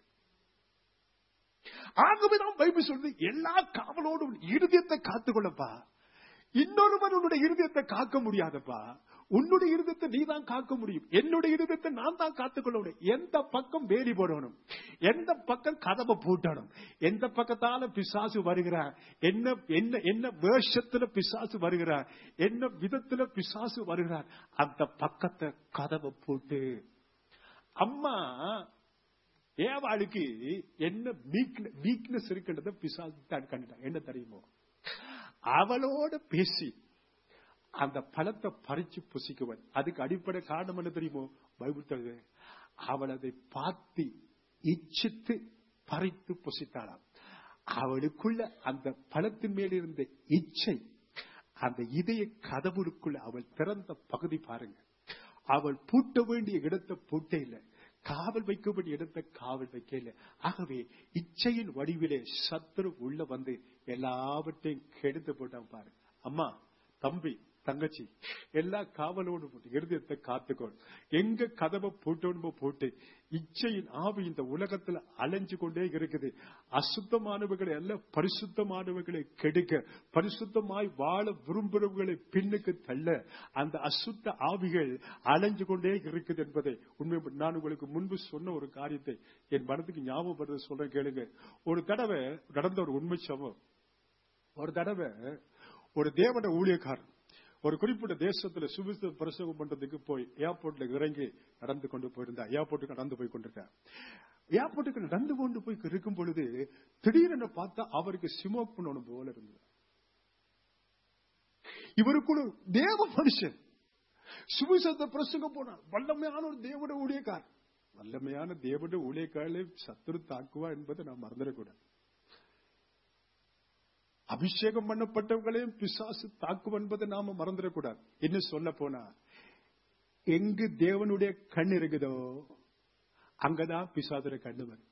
ஆகவேதான் பைபிள் சொல்றது எல்லா காவலோடும் இருதயத்தை காத்துக்கொள்ளப்பா இன்னொருவன் உன்னுடைய இருதயத்தை காக்க முடியாதப்பா உன்னுடைய இருதயத்தை நீ தான் காக்க முடியும் என்னுடைய இருதயத்தை நான் தான் காத்துக்கொள்ள முடியும் எந்த பக்கம் வேலி போடணும் எந்த பக்கம் கதவை பூட்டணும் எந்த பக்கத்தால பிசாசு வருகிறார் என்ன என்ன என்ன வேஷத்துல பிசாசு வருகிறார் என்ன விதத்துல பிசாசு வருகிறார் அந்த பக்கத்தை கதவை பூட்டு அம்மா ஏவாளுக்கு என்ன வீக்னஸ் இருக்குன்றத பிசாசு தான் கண்டுட்டான் என்ன தெரியுமோ அவளோட பேசி அந்த பழத்தை பறிச்சு புசிக்குவன் அதுக்கு அடிப்படை காரணம் என்ன தெரியுமோ பைபிள் தருது அவள் அதை பார்த்து இச்சித்து பறித்து புசித்தாளாம் அவளுக்குள்ள அந்த பழத்தின் மேல் இருந்த இச்சை அந்த இதய கதவுக்குள்ள அவள் திறந்த பகுதி பாருங்க அவள் பூட்ட வேண்டிய இடத்தை பூட்டே இல்லை காவல் வைக்க வேண்டிய இடத்தை காவல் வைக்க இல்லை ஆகவே இச்சையின் வடிவிலே சத்துரு உள்ள வந்து எல்லாவற்றையும் கெடுத்து போட்டான் பாரு அம்மா தம்பி தங்கச்சி எல்லா காவலோடு போட்டு இருதயத்தை காத்துக்கோ எங்க கதவை போட்டோன்னு போட்டு இச்சையின் ஆவி இந்த உலகத்துல அலைஞ்சு கொண்டே இருக்குது அசுத்தமானவர்களை அல்ல பரிசுத்தமானவர்களை கெடுக்க பரிசுத்தமாய் வாழ விரும்புகிறவர்களை பின்னுக்கு தள்ள அந்த அசுத்த ஆவிகள் அலைஞ்சு கொண்டே இருக்குது என்பதை உண்மை நான் உங்களுக்கு முன்பு சொன்ன ஒரு காரியத்தை என் மனதுக்கு ஞாபகம் சொல்றேன் கேளுங்க ஒரு தடவை நடந்த ஒரு உண்மை சம்பவம் ஒரு தடவை ஒரு தேவன ஊழியக்காரன் ஒரு குறிப்பிட்ட தேசத்துல சுவிச பிரசவம் பண்றதுக்கு போய் ஏர்போர்ட்ல இறங்கி நடந்து கொண்டு போயிருந்தா ஏர்போர்ட்டுக்கு நடந்து போய் கொண்டிருக்கார் ஏர்போர்ட்டுக்கு நடந்து கொண்டு போய் இருக்கும் பொழுது திடீரென பார்த்தா அவருக்கு சிமோக் பண்ணணும் போல இருந்தது இவருக்குள்ள தேவ மனுஷன் சுவிசத்தை பிரசங்க போனார் வல்லமையான ஒரு தேவட ஊழியக்கார் வல்லமையான தேவட ஊழியக்காரே சத்துரு தாக்குவா என்பதை நான் மறந்துடக்கூடாது அபிஷேகம் பண்ணப்பட்டவங்களையும் பிசாசு தாக்கும் என்பதை நாம மறந்துடக்கூடாது என்ன சொல்ல போனா எங்கு தேவனுடைய கண் இருக்குதோ அங்கதான் பிசாசுர கண்ணு வரும்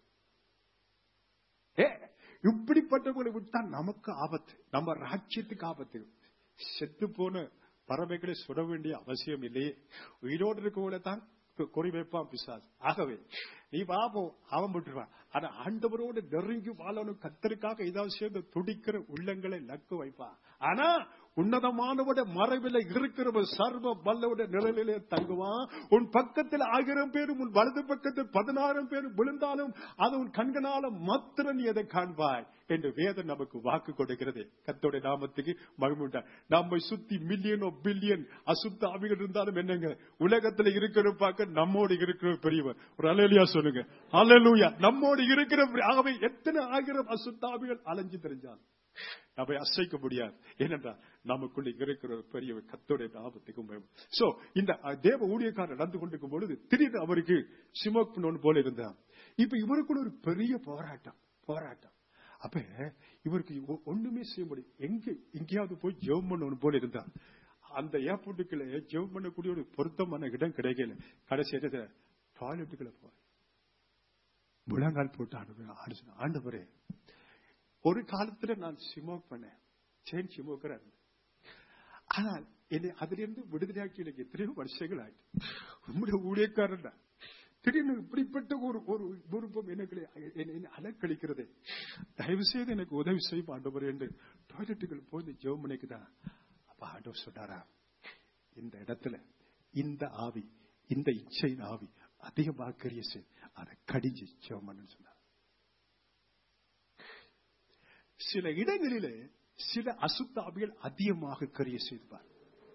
ஏ இப்படிப்பட்டவங்களை விட்டா நமக்கு ஆபத்து நம்ம ராஜ்யத்துக்கு ஆபத்து செத்து போன பறவைகளை சுட வேண்டிய அவசியம் இல்லையே உயிரோடு இருக்கவங்கள தான் குறி வைப்பான் பிசாஸ் ஆகவே நீ பாப்போம் அவன் விட்டுருவான் ஆனா ஆண்டவரோடு நெருங்கி வாழணும் கத்தருக்காக ஏதாவது சேர்ந்து துடிக்கிற உள்ளங்களை லக்கு வைப்பான் ஆனா உன்னதமானவோட மறைவில இருக்கிறவன் சர்வ வல்லவோட நிழலிலே தங்குவான் உன் பக்கத்தில் ஆயிரம் பேரும் உன் வலது பக்கத்தில் பதினாயிரம் பேரும் விழுந்தாலும் அது உன் கண்களால மாத்திரம் நீ எதை காண்பாய் என்று வேதம் நமக்கு வாக்கு கொடுக்கிறது கத்தோட நாமத்துக்கு மகிமுண்டா நம்மை சுத்தி மில்லியனோ பில்லியன் அசுத்த ஆவிகள் இருந்தாலும் என்னங்க உலகத்துல இருக்கிற பார்க்க நம்மோடு இருக்கிற பெரியவர் ஒரு அலையிலியா சொல்லுங்க அலையலூயா நம்மோடு இருக்கிற ஆகவே எத்தனை ஆயிரம் அசுத்தாவிகள் அலைஞ்சு தெரிஞ்சாலும் நம்மை அசைக்க முடியாது ஏனென்றால் நமக்குள்ள இருக்கிற ஒரு பெரிய கத்தோடைய லாபத்துக்கு சோ இந்த தேவ ஊழியக்காரர் நடந்து கொண்டிருக்கும் பொழுது திடீர்னு அவருக்கு சிமோக் போல இருந்தார் இப்ப இவருக்குள்ள ஒரு பெரிய போராட்டம் போராட்டம் அப்ப இவருக்கு ஒண்ணுமே செய்ய முடியும் எங்க எங்கேயாவது போய் ஜெபம் பண்ணணும் போல இருந்தா அந்த ஏர்போர்ட்டுக்குள்ள ஜெபம் பண்ணக்கூடிய ஒரு பொருத்தமான இடம் கிடைக்கல கடைசி இடத்துல டாய்லெட்டுக்குள்ள போய் முழங்கால் போட்டு ஆண்டு ஆண்டவரே ஒரு காலத்துல நான் சிமோக் பண்ணேன் சேன் சிமோக்கரா இருந்தேன் ஆனால் என்னை அதிலிருந்து விடுதலையாக்கி எனக்கு எத்தனையோ வருஷங்கள் ஆயிட்டு உங்களுடைய ஊழியக்காரன் திடீர்னு இப்படிப்பட்ட ஒரு ஒரு விருப்பம் எனக்கு என்னை அலக்கழிக்கிறது தயவு செய்து எனக்கு உதவி செய்யும் ஆண்டவர் என்று டாய்லெட்டுகள் போய் ஜெவம் பண்ணிக்குதான் அப்ப ஆண்டவர் சொன்னாரா இந்த இடத்துல இந்த ஆவி இந்த இச்சையின் ஆவி அதிகமாக கரிய செய் அதை கடிஞ்சு ஜெவம் பண்ணு சொன்னார் சில இடங்களிலே சில அசுத்தாவிகள் அதிகமாக கரிய செய்வார்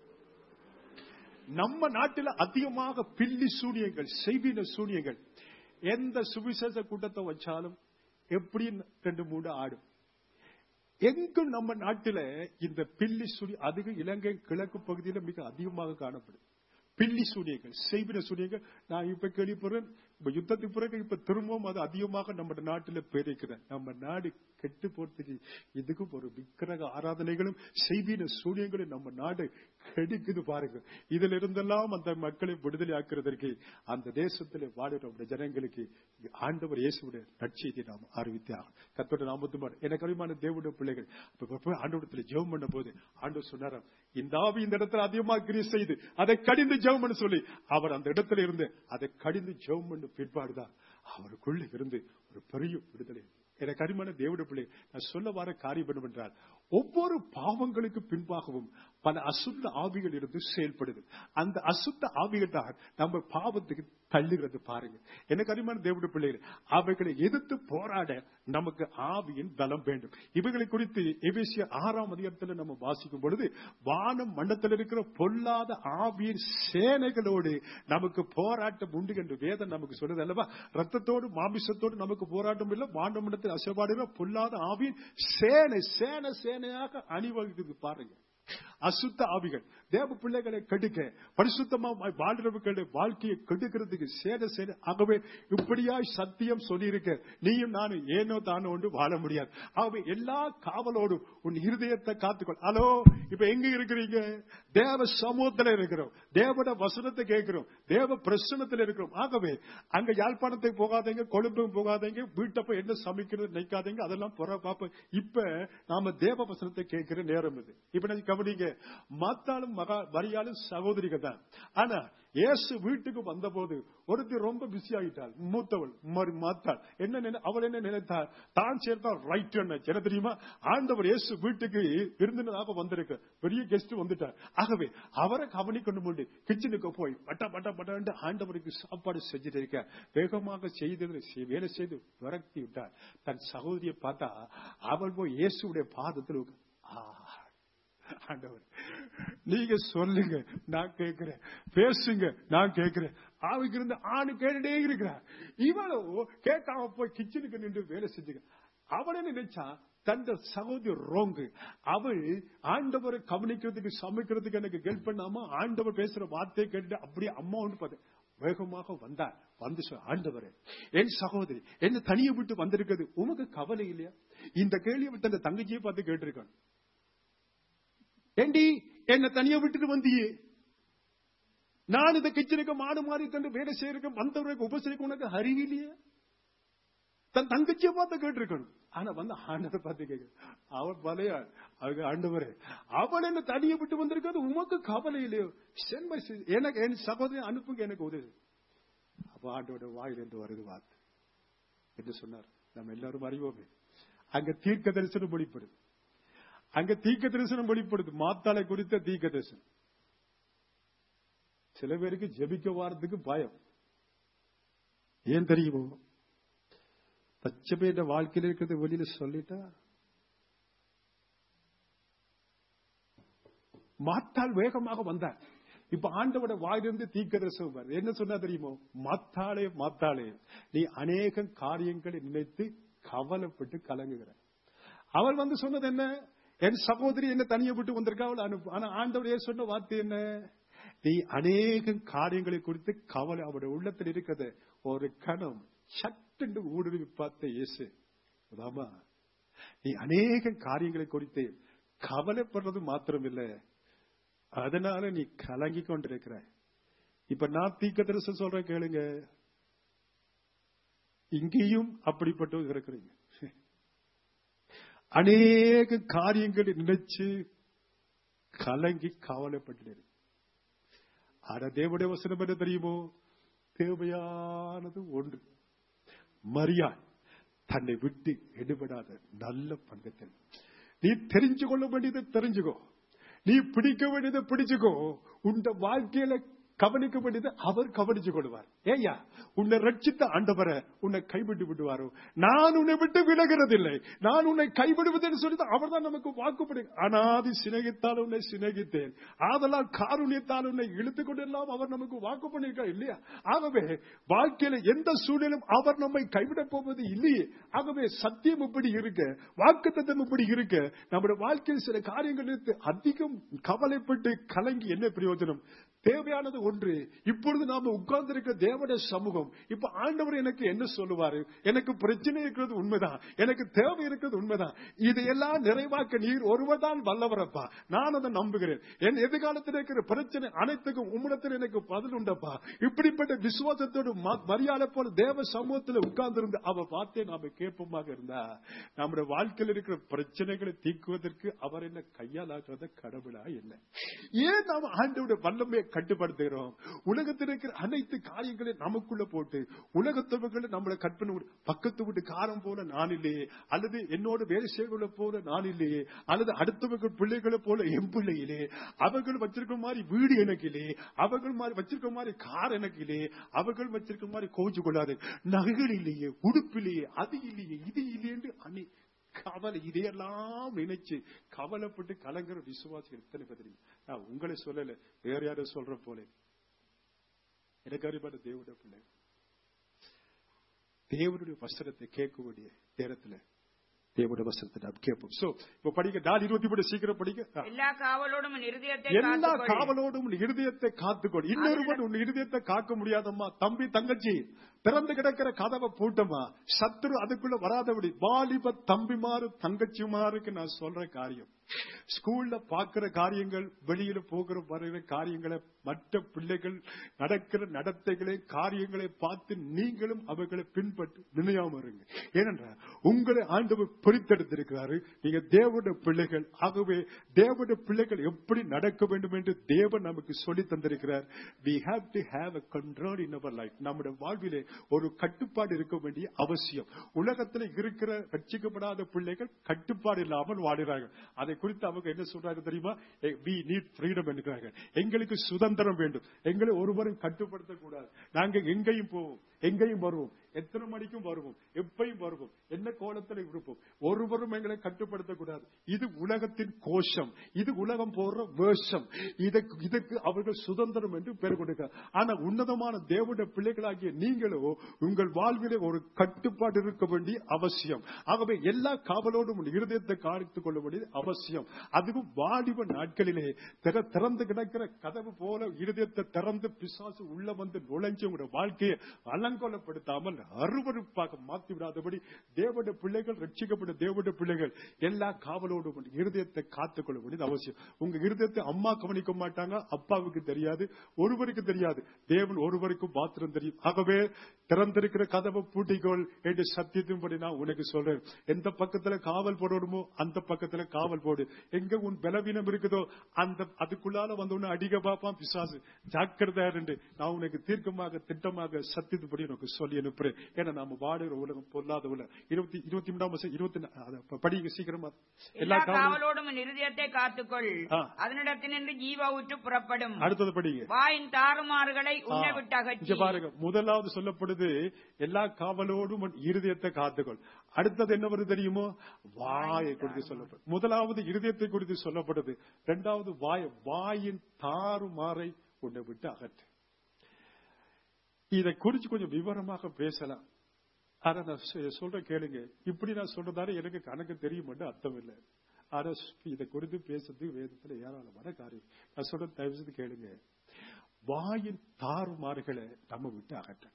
நம்ம நாட்டில் அதிகமாக பில்லி சூனியங்கள் செய்வின சூனியங்கள் எந்த சுவிசேஷ கூட்டத்தை வச்சாலும் எப்படி ரெண்டு மூணு ஆடும் எங்கும் நம்ம நாட்டில இந்த பில்லி சுனி அதிக இலங்கை கிழக்கு பகுதியில் மிக அதிகமாக காணப்படும் பில்லி சூனியங்கள் செய்வின சூனியங்கள் நான் இப்ப கேள்விப்படுறேன் இப்ப யுத்தத்துக்கு பிறகு இப்ப திரும்பவும் அது அதிகமாக நம்ம நாட்டில் பெருக்கிறேன் நம்ம நாடு கெட்டு போறதுக்கு இதுக்கும் ஒரு விக்கிரக ஆராதனைகளும் செய்வின சூனியங்களும் நம்ம நாடு கெடுக்குது பாருங்க இதுல இருந்தெல்லாம் அந்த மக்களை விடுதலை ஆக்குறதற்கு அந்த தேசத்தில் வாடுற நம்முடைய ஜனங்களுக்கு ஆண்டவர் இயேசுடைய நற்செய்தி நாம் அறிவித்தார் கத்தோட நாமத்து எனக்கு அறிமான தேவனுடைய பிள்ளைகள் அப்ப போய் ஆண்டவரத்தில் ஜெபம் பண்ண போது ஆண்டவர் சொன்னாராம் இந்த ஆவி இந்த இடத்துல அதிகமாக கிரியை செய்து அதை கடிந்து ஜெபம் பண்ண சொல்லி அவர் அந்த இடத்துல இருந்து அதை கடிந்து ஜெபம் பண்ண பிற்பாடுதான் அவருக்குள்ள இருந்து ஒரு பெரிய விடுதலை எனக்கு அருமையான தேவட பிள்ளை நான் சொல்ல வர காரியம் என்னவென்றால் ஒவ்வொரு பாவங்களுக்கு பின்பாகவும் பல அசுத்த ஆவிகள் இருந்து செயல்படுது அந்த அசுத்த ஆவிகள் தான் நம்ம பாவத்துக்கு தள்ளுகிறது பாருங்க எனக்கு அருமையான தேவட பிள்ளைகள் அவைகளை எதிர்த்து போராட நமக்கு ஆவியின் பலம் வேண்டும் இவைகளை குறித்து எபிசிய ஆறாம் அதிகாரத்தில் நம்ம வாசிக்கும் பொழுது வானம் மண்டத்தில் இருக்கிற பொல்லாத ஆவியின் சேனைகளோடு நமக்கு போராட்டம் உண்டு என்று வேதம் நமக்கு சொல்லுது அல்லவா ரத்தத்தோடு மாமிசத்தோடு நமக்கு போராட்டம் இல்லை வானம் மண்டத்தில் அசைபாடுகிற பொல்லாத ஆவியின் சேனை சேனை சேனையாக அணிவகுக்குது பாருங்க அசுத்த ஆவிகள் தேவ பிள்ளைகளை கெடுக்க பரிசுத்தமா வாழ்றவர்களுடைய வாழ்க்கையை கெடுக்கிறதுக்கு சேர சேர ஆகவே இப்படியாய் சத்தியம் சொல்லியிருக்க நீயும் நானும் ஏனோ தானோ ஒன்று வாழ முடியாது ஆகவே எல்லா காவலோடும் உன் இருதயத்தை காத்துக்கொள் ஹலோ இப்ப எங்க இருக்கிறீங்க தேவ சமூகத்துல இருக்கிறோம் தேவட வசனத்தை கேட்கிறோம் தேவ பிரசனத்துல இருக்கிறோம் ஆகவே அங்க யாழ்ப்பாணத்துக்கு போகாதீங்க கொழும்புக்கு போகாதீங்க வீட்டை போய் என்ன சமைக்கிறது நினைக்காதீங்க அதெல்லாம் புற பாப்ப இப்ப நாம தேவ வசனத்தை கேட்கிற நேரம் இது இப்ப நீங்க கவனிங்க மாத்தாலும் மகா மரியாளும் சகோதரிகள் தான் ஆனா இயேசு வீட்டுக்கு வந்தபோது ஒருத்தி ரொம்ப பிஸி ஆகிட்டாள் மூத்தவள் மறு மாத்தாள் என்ன நினை- அவள் என்ன நினைத்தாள் தான் சேர்த்தால் ரைட் என்ன தெரியுமா ஆண்டவர் இயேசு வீட்டுக்கு இருந்ததாக வந்திருக்கு பெரிய கெஸ்ட் வந்துட்டார் ஆகவே அவரை கவனிக்கணும் உண்டு கிச்சனுக்கு போய் பட்ட பட்ட பட்ட ஆண்டவருக்கு சாப்பாடு செஞ்சுட்டு இருக்க வேகமாக செய்து வேலை செய்து விரக்தி விட்டார் தன் சகோதரியை பார்த்தா அவள் போய் இயேசுடைய பாதத்தில் உட்கா- ஆ ஆண்டவர் நீங்க சொல்லுங்க நான் கேட்கிறேன் பேசுங்க நான் கேட்கிறேன் அவங்க இருந்து ஆணு கேட்டுட்டே இருக்கிறார் இவளோ கேட்காம போய் கிச்சனுக்கு நின்று வேலை செஞ்சுக்க அவளே நினைச்சா தந்த சகோதரி ரோங்கு அவள் ஆண்டவரை கவனிக்கிறதுக்கு சமைக்கிறதுக்கு எனக்கு ஹெல்ப் பண்ணாம ஆண்டவர் பேசுற வார்த்தையை கேட்டுட்டு அப்படியே அம்மா ஒன்று பார்த்தேன் வேகமாக வந்தார் வந்து சொ- ஆண்டவரே என் சகோதரி என்ன தனியை விட்டு வந்திருக்கிறது உமக்கு கவலை இல்லையா இந்த கேள்வியை விட்டு அந்த தங்கச்சியை பார்த்து கேட்டிருக்கான் ஏண்டி என்ன தனியா விட்டுட்டு வந்தியே நான் இந்த கிச்சனுக்கு மாடு மாறி தந்து வேலை செய்யறதுக்கு வந்தவருக்கு உபசரிக்க உனக்கு அறிவில்லையே தன் தங்கச்சியை பார்த்து கேட்டிருக்கணும் ஆனா வந்து ஆண்டவரை பார்த்து கேட்க அவன் பலையா அவங்க ஆண்டவரே அவன் என்ன தனியை விட்டு வந்திருக்காது உமக்கு கவலை இல்லையோ Send my sis- எனக்கு என் சகோதரி அனுப்புங்க எனக்கு உதவி அப்ப ஆண்டோட வாயில் என்று வருது வார்த்தை என்று சொன்னார் நம்ம எல்லாரும் அறிவோமே அங்க தீர்க்க தரிசனம் வெளிப்படுது அங்க தீர்க்க தரிசனம் வெளிப்படுது மாத்தாளை குறித்த தீர்க்க தரிசனம் சில பேருக்கு ஜெபிக்க வாரத்துக்கு பயம் ஏன் தெரியுமோ பச்சை பேர வாழ்க்கையில் இருக்கிறது வெளியில சொல்லிட்டா மாத்தாள் வேகமாக வந்தார் இப்ப ஆண்டவோட வாயிலிருந்து தீர்க்கதரிசனம் வருது என்ன சொன்னா தெரியுமோ மாத்தாளே மாத்தாளே நீ அநேக காரியங்களை நினைத்து கவலைப்பட்டு கலங்குகிற அவள் வந்து சொன்னது என்ன என் சகோதரி என்ன தனியை விட்டு வந்திருக்கா அவள் அனுப்பு ஆனா ஆண்டவர் ஏன் சொன்ன வார்த்தை என்ன நீ அநேக காரியங்களை குறித்து கவலை அவருடைய உள்ளத்தில் இருக்கிறது ஒரு கணம் சட்டென்று ஊடுருவி பார்த்த இயேசு ராமா நீ அநேக காரியங்களை குறித்து கவலைப்படுறது மாத்திரமில்லை அதனால நீ கலங்கி கொண்டிருக்கிற இப்ப நான் தீக்க தரிசனம் சொல்றேன் கேளுங்க இங்கேயும் அப்படிப்பட்டு இருக்கிறீங்க அநேக காரியங்களை நினைச்சு கலங்கி கவலைப்பட்டு ஆனா தேவடைய வசனம் என்ன தெரியுமோ தேவையானது ஒன்று மரியாள் தன்னை விட்டு எடுபடாத நல்ல பங்கத்தில் நீ தெரிஞ்சு கொள்ள வேண்டியதை தெரிஞ்சுக்கோ நீ பிடிக்க வேண்டியதை பிடிச்சுக்கோ உண்ட வாழ்க்கையில கவனிக்க வேண்டியதை அவர் கவனிச்சு கொள்வார் ஏய்யா உன்னை ரட்சித்த ஆண்டவரை உன்னை கைவிட்டு விடுவாரோ நான் உன்னை விட்டு விலகிறதில்லை நான் உன்னை கைவிடுவதுன்னு சொல்லி அவர் தான் நமக்கு வாக்குப்படு அனாதி சிநேகித்தால் உன்னை சிநேகித்தேன் ஆதலால் காருண்யத்தால் உன்னை இழுத்துக் கொண்டெல்லாம் அவர் நமக்கு வாக்கு பண்ணியிருக்கார் இல்லையா ஆகவே வாழ்க்கையில எந்த சூழலும் அவர் நம்மை கைவிடப் போவது இல்லையே ஆகவே சத்தியம் இப்படி இருக்க வாக்கு தத்தம் இப்படி இருக்க நம்முடைய வாழ்க்கையில் சில காரியங்கள் இருந்து அதிகம் கவலைப்பட்டு கலங்கி என்ன பிரயோஜனம் தேவையானது ஒன்று இப்பொழுது நாம உட்கார்ந்து இருக்கிற தேவனுடைய சமூகம் இப்ப ஆண்டவர் எனக்கு என்ன சொல்லுவாரு எனக்கு பிரச்சனை இருக்கிறது உண்மைதான் எனக்கு தேவை இருக்கிறது உண்மைதான் இதையெல்லாம் நிறைவாக்க நீர் ஒருவர் தான் வல்லவரப்பா நான் அதை நம்புகிறேன் என் எதிர்காலத்தில் இருக்கிற பிரச்சனை அனைத்துக்கும் உம்மிடத்தில் எனக்கு பதில் உண்டப்பா இப்படிப்பட்ட விசுவாசத்தோடு ம- மரியாதை போல தேவ சமூகத்தில் உட்கார்ந்திருந்து அவ வார்த்தை நாம கேட்போமாக இருந்தா நம்முடைய வாழ்க்கையில் இருக்கிற பிரச்சனைகளை தீர்க்குவதற்கு அவர் என்ன கையாளாகிறத கடவுளா என்ன ஏன் நாம் ஆண்டோட வல்லமையை கட்டுப்படுத்துகிறோம் உலகத்தில் இருக்கிற அனைத்து காரியங்களையும் நமக்குள்ள போட்டு உலகத்தவர்களை நம்மளை கற்பனை விட்டு, பக்கத்து வீட்டு காரம் போல நான் இல்லையே அல்லது என்னோட வேலை செய்வதை போல நான் இல்லையே அல்லது அடுத்தவர்கள் பிள்ளைகளை போல என் பிள்ளையிலே அவர்கள் வச்சிருக்க மாதிரி வீடு எனக்கு இல்லையே அவர்கள் மாதிரி வச்சிருக்க மாதிரி கார் எனக்கு இல்லையே அவர்கள் வச்சிருக்க மாதிரி கோச்சு கொள்ளாது நகைகள் இல்லையே உடுப்பு இல்லையே அது இல்லையே இது இல்லையே அணி கவலை இதையெல்லாம் நினைச்சு கவலைப்பட்டு கலங்குற விசுவாசி எத்தனை பேர் தெரியும் நான் உங்களை சொல்லல வேற யாரும் சொல்ற போல எனக்கு அறிவான தேவனுடைய பிள்ளை தேவனுடைய வசனத்தை கேட்க வேண்டிய நேரத்துல தேவனுடைய வசனத்தை நாம் கேட்போம் சோ இப்ப படிக்க நாலு இருபத்தி மூணு சீக்கிரம் படிக்க ஆ. எல்லா காவலோடும் உன் இருதயத்தை எல்லா காத்துக்கொள். காவலோடும் உன் இருதயத்தை காத்துக்கொள் இன்னொருவன் உன் இருதயத்தை காக்க முடியாதம்மா தம்பி தங்கச்சி திறந்து கிடக்கிற கதவை பூட்டமா சத்துரு அதுக்குள்ள வராதபடி வாலிப தம்பிமாரு தங்கச்சிமாருக்கு நான் சொல்ற காரியம் ஸ்கூல்ல பாக்குற காரியங்கள் வெளியில போகிற வருகிற காரியங்களை மற்ற பிள்ளைகள் நடக்கிற நடத்தைகளை காரியங்களை பார்த்து நீங்களும் அவர்களை பின்பற்றி நினையாம இருங்க ஏனென்றால் உங்களை ஆண்டவர் பிரித்தெடுத்திருக்கிறாரு நீங்க தேவனுடைய பிள்ளைகள் ஆகவே தேவனுடைய பிள்ளைகள் எப்படி நடக்க வேண்டும் என்று தேவன் நமக்கு சொல்லி தந்திருக்கிறார் we have to have a control in our life நம்முடைய வாழ்விலே ஒரு கட்டுப்பாடு இருக்க வேண்டிய அவசியம் உலகத்தில் இருக்கிற ரட்சிக்கப்படாத பிள்ளைகள் கட்டுப்பாடு இல்லாமல் வாடுகிறார்கள் அதை குறித்து அவங்க என்ன சொல்றாங்க தெரியுமா வி நீட் ஃப்ரீடம் என்கிறார்கள் எங்களுக்கு சுதந்திரம் வேண்டும் எங்களை ஒருவரும் கட்டுப்படுத்த கூடாது நாங்க எங்கேயும் போவோம் எங்கேயும் வருவோம் எத்தனை மணிக்கும் வருவோம் எப்பயும் வருவோம் என்ன கோலத்தில் இருப்போம் ஒருவரும் எங்களை கட்டுப்படுத்த கூடாது இது உலகத்தின் கோஷம் இது உலகம் போடுற வேஷம் இதற்கு இதற்கு அவர்கள் சுதந்திரம் என்று பெயர் கொடுக்க ஆனா உன்னதமான தேவனுடைய பிள்ளைகளாகிய நீங்களோ உங்கள் வாழ்விலே ஒரு கட்டுப்பாடு இருக்க வேண்டிய அவசியம் ஆகவே எல்லா காவலோடும் உன் இருதயத்தை காணித்துக் கொள்ள வேண்டியது அவசியம் அதுவும் வாலிப நாட்களிலே திற- திறந்து கிடக்கிற கதவு போல இருதயத்தை திறந்து பிசாசு உள்ள வந்து நுழைஞ்சு உங்களுடைய வாழ்க்கையை அலங்கோலப்படுத்தாமல் அருவருப்பாக மாற்றி விடாதபடி தேவனுடைய பிள்ளைகள் ரட்சிக்கப்பட்ட தேவனுடைய பிள்ளைகள் எல்லா காவலோடும் உன் இருதயத்தை காத்துக் கொள்ள வேண்டியது அவசியம் உங்க இருதயத்தை அம்மா கவனிக்க மாட்டாங்க அப்பாவுக்கு தெரியாது ஒருவருக்கு தெரியாது தேவன் ஒருவருக்கும் மாத்திரம் தெரியும் ஆகவே திறந்திருக்கிற கதவை பூட்டிக்கொள் என்று சத்தியத்தின்படி நான் உனக்கு சொல்றேன் எந்த பக்கத்துல காவல் போடணுமோ அந்த பக்கத்துல காவல் போடு எங்க உன் பலவீனம் இருக்குதோ அந்த அதுக்குள்ளால வந்து உன்னை அடிக்க பார்ப்பான் பிசாசு ஜாக்கிரதையா இருந்து நான் உனக்கு தீர்க்கமாக திட்டமாக சத்தியத்துப்படி உனக்கு சொல்லி அனுப்புறேன் ஏன்னா நாம வாடுகிற உலகம் பொல்லாத உலகம் இருபத்தி இருபத்தி மூணாம் வருஷம் இருபத்தி நா- அத ப- படிங்க சீக்கிரமா எல்லா காவலும் காவலோடும் உன் இருதயத்தை காத்துக்கொள் ஆ. அதனிடத்தினின்று ஜீவ ஊற்று புறப்படும் அடுத்தது படிங்க வாயின் தாறுமாறுகளை உன்னை விட்டு இங்க அகற்றி பாருங்க முதலாவது சொல்லப்படுது எல்லா காவலோடும் உன் இருதயத்தை காத்துக்கொள் அடுத்தது என்ன வருது தெரியுமோ வாயை குறித்து சொல்லப்படும் முதலாவது இருதயத்தை குறித்து சொல்லப்படுது இரண்டாவது வாய் வாயின் தாறுமாறை உன்னை விட்டு அகற்று இதை குறிச்சு கொஞ்சம் விவரமாக பேசலாம் ஆனா நான் சொ- சொல்றேன் கேளுங்க இப்படி நான் சொல்றதால எனக்கு கணக்கு தெரியும் அர்த்தம் இல்லை ஆனா இதை குறித்து பேசுறது வேதத்துல ஏராளமான காரியம் நான் சொல்ற தயவு செய்து கேளுங்க வாயின் தாறுமாறுகளை நம்ம விட்டு அகற்றணும்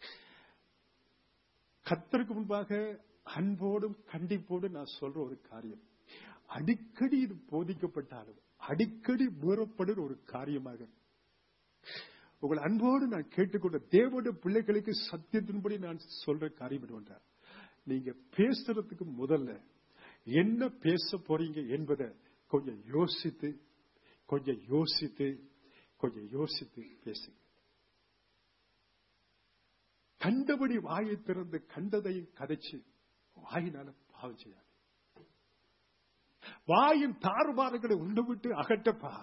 கத்தருக்கு முன்பாக அன்போடும் கண்டிப்போடும் நான் சொல்ற ஒரு காரியம் அடிக்கடி இது போதிக்கப்பட்டாலும் அடிக்கடி மீறப்படுற ஒரு காரியமாக இருக்கு. உங்கள் அன்போடு நான் கேட்டுக்கொண்ட தேவனுடைய பிள்ளைகளுக்கு சத்தியத்தின்படி நான் சொல்ற காரியம் என்னவென்றால் நீங்க பேசுறதுக்கு முதல்ல என்ன பேச போறீங்க என்பதை கொஞ்சம் யோசித்து கொஞ்சம் யோசித்து கொஞ்சம் யோசித்து பேசுங்க கண்டபடி வாயை திறந்து கண்டதையும் கதைச்சு வாயினால பாவம் செய்யாது வாயின் தாறுமாறுகளை உண்டு விட்டு அகற்றப்பா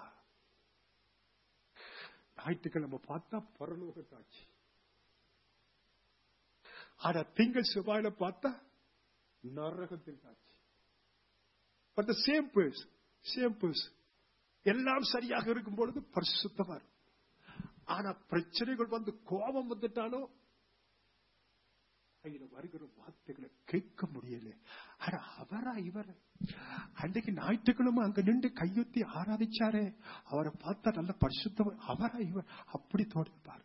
ஞாயிற்றுக்கிழமை பார்த்தா பரலோக காட்சி ஆனா திங்கள் செவ்வாயில பார்த்தா நரகத்தின் காட்சி but same pairs same pairs எல்லாம் சரியாக இருக்கும் பொழுது பரிசுத்தமா இருக்கும் ஆனா பிரச்சனைகள் வந்து கோபம் வந்துட்டாலும் இதுல வருகிற வார்த்தைகளை கேட்க முடியல ஆனா அவரா இவர் அன்றைக்கு ஞாயிற்றுக்கிழமை அங்க நின்று கையொத்தி ஆராதிச்சாரே அவரை பார்த்தா நல்ல பரிசுத்தவர் அவரா இவர் அப்படி தோணிப்பார்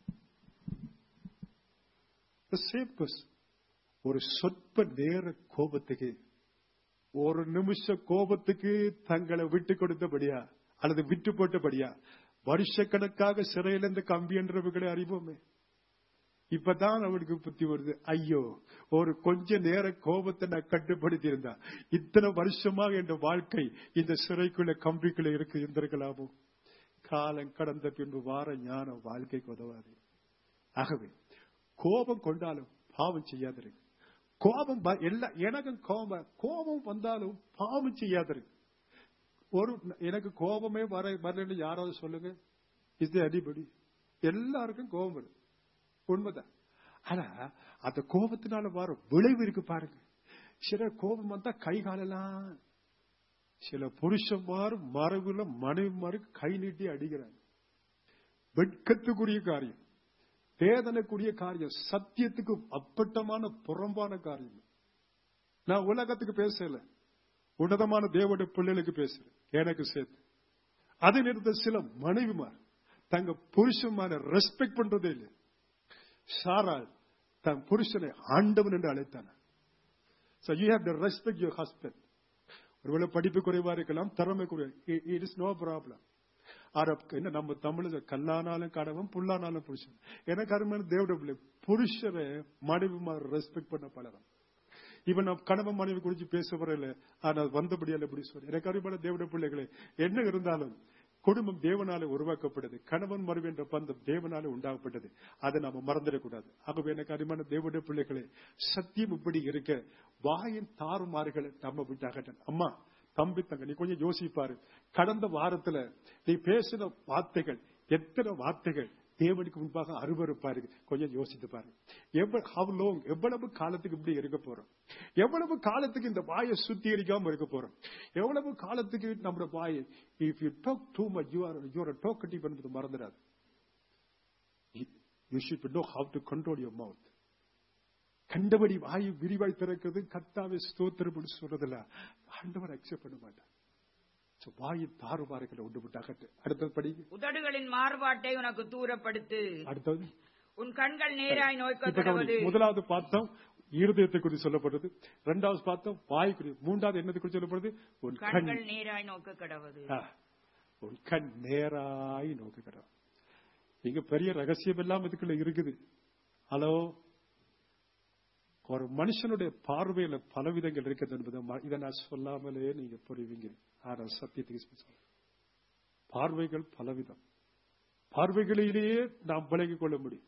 சேம் person. ஒரு சொற்ப நேர கோபத்துக்கு ஒரு நிமிஷ கோபத்துக்கு தங்களை விட்டு கொடுத்தபடியா அல்லது விட்டு போட்டபடியா வருஷக்கணக்காக சிறையில் இருந்து கம்பி என்றவர்களை அறிவோமே இப்பதான் அவனுக்கு புத்தி வருது ஐயோ ஒரு கொஞ்ச நேர கோபத்தை நான் கட்டுப்படுத்தி இருந்தா இத்தனை வருஷமாக என் வாழ்க்கை இந்த சிறைக்குள்ள கம்பிக்குள்ள இருக்கு இருந்திருக்கலாமோ காலம் கடந்த பின்பு வார ஞானம் வாழ்க்கைக்கு உதவாது ஆகவே கோபம் கொண்டாலும் பாவம் செய்யாதிருக்கு கோபம் வ- எல்லா எனக்கும் கோபம் கோபம் வந்தாலும் பாவம் செய்யாதிருக்கு ஒரு எனக்கு கோபமே வர வரலன்னு யாராவது சொல்லுங்க இது அடிபடி எல்லாருக்கும் கோபம் வரும் உண்மைதான் ஆனா அந்த கோபத்தினால வர விளைவு இருக்கு பாருங்க சில கோபம் வந்தா கை காலெல்லாம் சில புருஷன்மார் மரபுல மனைவிமாரு கை நீட்டி அடிக்கிறாங்க வெட்கத்துக்குரிய காரியம் வேதனைக்குரிய காரியம் சத்தியத்துக்கு அப்பட்டமான புறம்பான காரியம் நான் உலகத்துக்கு பேசல உன்னதமான தேவனுடைய பிள்ளைகளுக்கு பேசுறேன் எனக்கு சேர்த்து அதே நேரத்தில் சில மனைவிமார் தங்க புருஷமான ரெஸ்பெக்ட் பண்றதே இல்லை சாராள் தன் புருஷனை ஆண்டவன் என்று அழைத்தான So you have to respect your husband. ஒருவேளை படிப்பு குறைவா இருக்கலாம் திறமை குறைவா இட் இஸ் நோ ப்ராப்ளம் ஆரப் என்ன நம்ம தமிழ் கல்லானாலும் கடவன் புல்லானாலும் புருஷன் எனக்கு அருமையான தேவட பிள்ளை புருஷரை மனைவி ரெஸ்பெக்ட் பண்ண பழகம் இப்ப நான் கணவன் மனைவி குறிச்சு பேச வரல ஆனா வந்தபடியால் எப்படி சொல்றேன் எனக்கு அருமையான தேவட பிள்ளைகளே என்ன இருந்தாலும் குடும்பம் தேவனால உருவாக்கப்படுது கணவன் மனைவி என்ற பந்தம் தேவனால உண்டாகப்பட்டது அதை நாம மறந்துடக்கூடாது ஆகவே எனக்கு அருமையான தேவட பிள்ளைகளே சத்தியம் இப்படி இருக்க வாயின் தாறுமாறுகளை நம்ம விட்டாகட்டன் அம்மா தம்பி தங்க நீ கொஞ்சம் யோசிப்பாரு கடந்த வாரத்துல நீ பேசின வார்த்தைகள் எத்தனை வார்த்தைகள் தேவனுக்கு முன்பாக அருவருப்பாரு கொஞ்சம் யோசித்து பாருங்க எவ்வளவு how long எவ்வளவு காலத்துக்கு இப்படி இருக்க போறோம் எவ்வளவு காலத்துக்கு இந்த வாயை சுத்திகரிக்காம இருக்க போறோம் எவ்வளவு காலத்துக்கு நம்ம வாயை if you talk too much you are you are talkative என்பது மறந்துடாது you should know how to control your mouth கண்டபடி வாயு விரிவாய் திறக்கிறது கத்தாவை ஸ்தோத்திரம் சொல்றதில்ல ஆண்டவர் அக்செப்ட் பண்ண மாட்டார் So, வாயின் தாறுமாறுகளை ஒன்று விட்டாகட்டு அடுத்தது படிங்க உதடுகளின் மாறுபாட்டை உனக்கு தூரப்படுத்து அடுத்தது உன் கண்கள் நேராய் நோக்க இப்ப கவனி. கடவுது முதலாவது பார்த்தோம் இருதயத்தை குறித்து சொல்லப்படுது இரண்டாவது பார்த்தோம் வாய் குறித்து மூன்றாவது என்னது குறித்து சொல்லப்படுது உன் கண் கண்கள் நேராய் நோக்க கடவுது ஆ, உன் கண் நேராய் நோக்குகிறார் இங்க பெரிய ரகசியம் எல்லாம் இதுக்குள்ள இருக்குது ஹலோ ஒரு மனுஷனுடைய பார்வையில பலவிதங்கள் இருக்குது என்பதை ம- இதை நான் சொல்லாமலே நீங்க புரிவீங்க ஆனா சத்தியத்துக்கு சொல்றேன். பார்வைகள் பலவிதம் பார்வைகளிலேயே நாம் விளங்கிக் கொள்ள முடியும்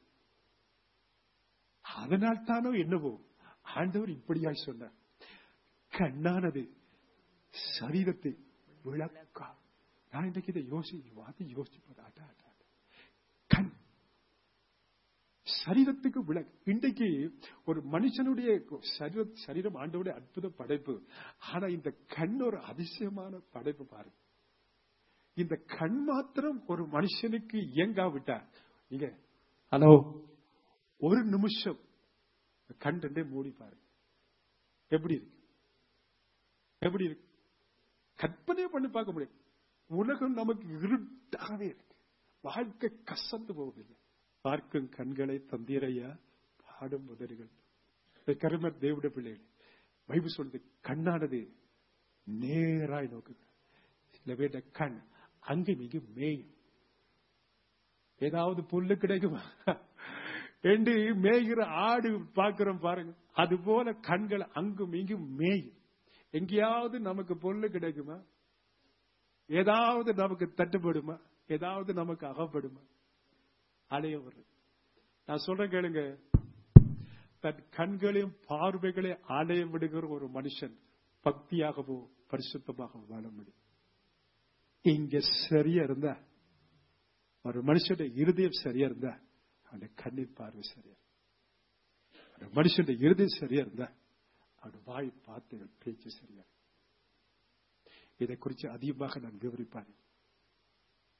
அதனால் தானோ என்னவோ ஆண்டவர் இப்படியாய் சொன்னார் கண்ணானது சரீரத்தை விளக்கா நான் இன்றைக்கு இதை யோசி வாதி யோசிப்பது அடா, அடா, அடா. கண் சரீரத்துக்கு விளக்கு இன்றைக்கு ஒரு மனுஷனுடைய சரீர சரீரம் ஆண்டவுடைய அற்புத படைப்பு ஆனா இந்த கண் ஒரு அதிசயமான படைப்பு பாருங்க இந்த கண் மாத்திரம் ஒரு மனுஷனுக்கு இயங்காவிட்டா நீங்க ஹலோ ஒரு நிமிஷம் கண் ரெண்டே மூடி பாருங்க எப்படி இருக்கு எப்படி இருக்கு கற்பனையே பண்ணி பார்க்க முடியும் உலகம் நமக்கு இருட்டாகவே இருக்கு வாழ்க்கை கசந்து போவதில்லை பார்க்கும் கண்களை தந்தீரையா பாடும் உதடுகள் கரும தேவிட பிள்ளைகள் பைபிள் சொல்றது கண்ணானது நேராய் நோக்குகிறது சில பேருடைய கண் அங்கு மிக மேயும் ஏதாவது புல்லு கிடைக்குமா என்று மேய்கிற ஆடு பார்க்கிறோம் பாருங்க அது போல கண்கள் அங்கும் இங்கும் மேயும் எங்கேயாவது நமக்கு பொருள் கிடைக்குமா ஏதாவது நமக்கு தட்டுப்படுமா ஏதாவது நமக்கு அகப்படுமா அலைய வருது நான் சொல்றேன் கேளுங்க தன் கண்களையும் பார்வைகளையும் ஆலயம் விடுகிற ஒரு மனுஷன் பக்தியாகவோ பரிசுத்தமாகவோ வாழ முடியும் இங்க சரியா இருந்தா ஒரு மனுஷனுடைய இருதயம் சரியா இருந்தா அவனுடைய கண்ணின் பார்வை சரியா இருக்கும். அந்த மனுஷனுடைய இருதயம் சரியா இருந்தா அவனுடைய வாய் வார்த்தைகள் பேச்சு சரியா இருக்கும். இதை குறித்து அதிகமாக நான் விவரிப்பாரு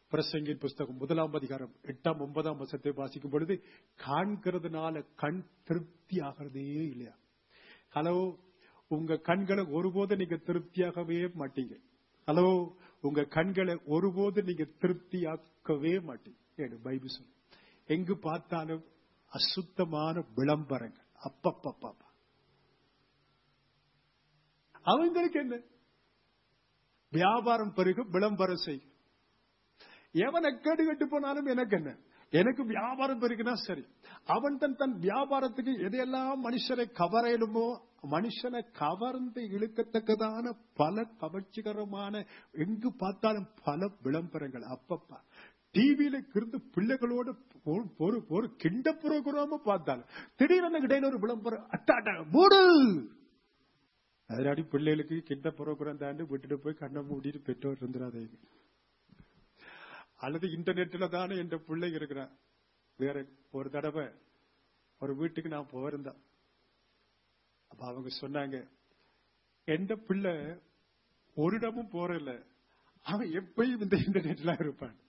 பிரசங்கின் புஸ்தகம் முதலாம் அதிகாரம் எட்டாம் ஒன்பதாம் வசத்தை வாசிக்கும் பொழுது காண்கிறதுனால கண் திருப்தி ஆகிறதே இல்லையா ஹலோ உங்க கண்களை ஒருபோது நீங்க திருப்தியாகவே மாட்டீங்க ஹலோ உங்க கண்களை ஒருபோது நீங்க திருப்தியாக்கவே மாட்டீங்க ஏன்னு பைபிள் சொல்லு எங்கு பார்த்தாலும் அசுத்தமான விளம்பரங்கள் அப்பப்பப்பா அவங்களுக்கு என்ன வியாபாரம் பெருக விளம்பரம் செய்யும் எவனை கேடு கட்டு போனாலும் எனக்கு என்ன எனக்கு வியாபாரம் பெருகுனா சரி அவன் தன் தன் வியாபாரத்துக்கு எதையெல்லாம் மனுஷனை கவரையிலுமோ மனுஷனை கவர்ந்து இழுக்கத்தக்கதான பல கவர்ச்சிகரமான எங்கு பார்த்தாலும் பல விளம்பரங்கள் அப்பப்பா டிவியில இருந்து பிள்ளைகளோட ஒரு- ஒரு ஒரு கிண்ட புரோகிராம பார்த்தாலும் திடீரென இடையில ஒரு விளம்பரம் அட்டாட்டா மூடு அதனாடி பிள்ளைகளுக்கு கிண்ட புரோகிராம் தாண்டி விட்டுட்டு போய் கண்ணை மூடிட்டு பெற்றோர் இருந்துடாதீங்க அல்லது இன்டர்நெட்ல தானே என் பிள்ளை இருக்கிறான் வேற ஒரு தடவை ஒரு வீட்டுக்கு நான் போயிருந்தேன் அப்ப அவங்க சொன்னாங்க எந்த பிள்ளை ஒரு இடமும் போறல அவன் எப்பயும் இந்த இன்டர்நெட்ல இருப்பான்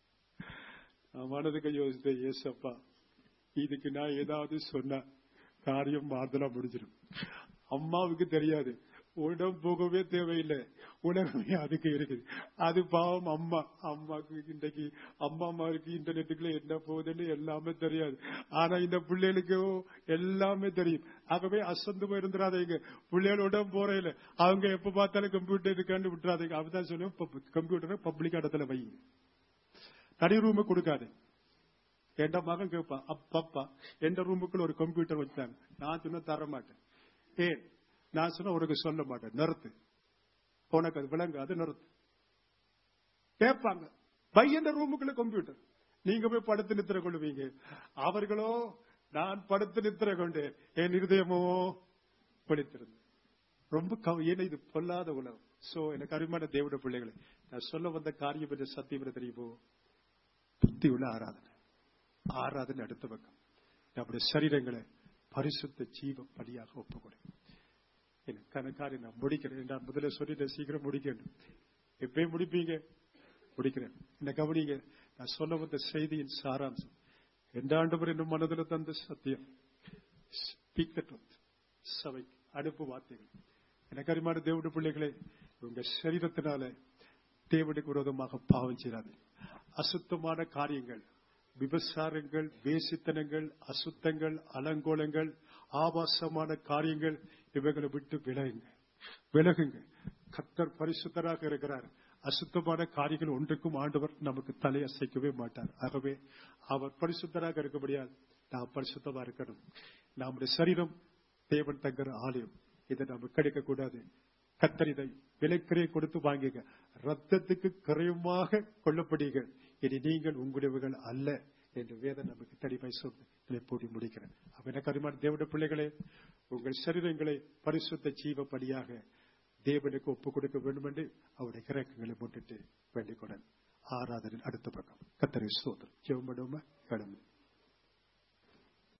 நான் மனதுக்கு யோசித்தேன் ஏசப்பா இதுக்கு நான் ஏதாவது சொன்ன காரியம் மாறுதலா முடிஞ்சிடும் அம்மாவுக்கு தெரியாது உடம் போகவே தேவையில்லை உலகமே அதுக்கு இருக்குது அது பாவம் அம்மா அம்மாக்கு இன்றைக்கு அம்மா அம்மாவுக்கு இன்டர்நெட்டுக்குள்ள என்ன போகுதுன்னு எல்லாமே தெரியாது ஆனா இந்த பிள்ளைகளுக்கு எல்லாமே தெரியும் ஆகவே அசந்து போயிருந்துடாதீங்க பிள்ளைகளோட போறையில அவங்க எப்ப பார்த்தாலும் கம்ப்யூட்டர் இருக்கான்னு விட்டுறாதீங்க அப்படிதான் சொல்லுவேன் கம்ப்யூட்டரை பப்ளிக் இடத்துல வைங்க தனி ரூமு கொடுக்காது என் மகன் கேட்பான் அப்பப்பா எந்த ரூமுக்குள்ள ஒரு கம்ப்யூட்டர் வச்சாங்க நான் சொன்ன தர மாட்டேன் ஏன் நான் சொன்ன உனக்கு சொல்ல மாட்டேன் நிறுத்து உனக்கு அது விளங்காது நிறுத்து கேட்பாங்க பையன் ரூமுக்குள்ள கம்ப்யூட்டர் நீங்க போய் படுத்து நித்திர கொள்வீங்க அவர்களோ நான் படுத்து நித்திர கொண்டேன் என் இருதயமோ படித்திருந்தேன் ரொம்ப கவ- ஏன்னா இது பொல்லாத உலகம் சோ எனக்கு அருமையான தேவட பிள்ளைகளை நான் சொல்ல வந்த காரியம் என்று சத்தியம் என்ன தெரியுமோ புத்தி உள்ள ஆராதனை ஆராதனை அடுத்த பக்கம் நம்முடைய சரீரங்களை பரிசுத்த ஜீவ பலியாக ஒப்புக்கொடு எனக்கு கணக்காரி நான் முடிக்கிறேன் நான் முதல்ல சொல்லிட்டேன் சீக்கிரம் முடிக்கணும் எப்பயும் முடிப்பீங்க முடிக்கிறேன் என்ன கவனிங்க நான் சொல்ல வந்த செய்தியின் சாராம்சம் எந்த ஆண்டவர் என்னும் மனதில் தந்த சத்தியம் ஸ்பீக் த ட்ரூத் சபை அனுப்பு வார்த்தைகள் எனக்கு அருமையான தேவனுடைய பிள்ளைகளே உங்க சரீரத்தினால தேவனுக்கு விரோதமாக பாவம் செய்யாது அசுத்தமான காரியங்கள் விபசாரங்கள் வேசித்தனங்கள் அசுத்தங்கள் அலங்கோலங்கள் ஆபாசமான காரியங்கள் இவைகளை விட்டு விலகுங்க விலகுங்க கத்தர் பரிசுத்தராக இருக்கிறார் அசுத்தமான காரியங்கள் ஒன்றுக்கும் ஆண்டவர் நமக்கு தலை அசைக்கவே மாட்டார் ஆகவே அவர் பரிசுத்தராக இருக்கபடியால் நாம் பரிசுத்தமா இருக்கணும் நம்முடைய சரீரம் தேவன் தங்குற ஆலயம் இதை நம்ம கிடைக்க கூடாது கத்தர் இதை விலைக்கிறையை கொடுத்து வாங்குங்க ரத்தத்துக்கு கரையுமாக கொல்லப்படுங்கள் இனி நீங்கள் உங்களுடையவர்கள் அல்ல என்று வேதம் நமக்கு தெளிவாய் சொல்லு இதை போட்டி முடிக்கிறேன் அப்ப எனக்கு அருமான தேவனுடைய பிள்ளைகளே உங்கள் சரீரங்களை பரிசுத்த ஜீவ படியாக தேவனுக்கு ஒப்புக் கொடுக்க வேண்டும் என்று அவருடைய கிரக்கங்களை போட்டுட்டு வேண்டிக் கொடன் ஆராதனை அடுத்த பக்கம் கத்தரை சோதரம் ஜெவம் பண்ணுவோமா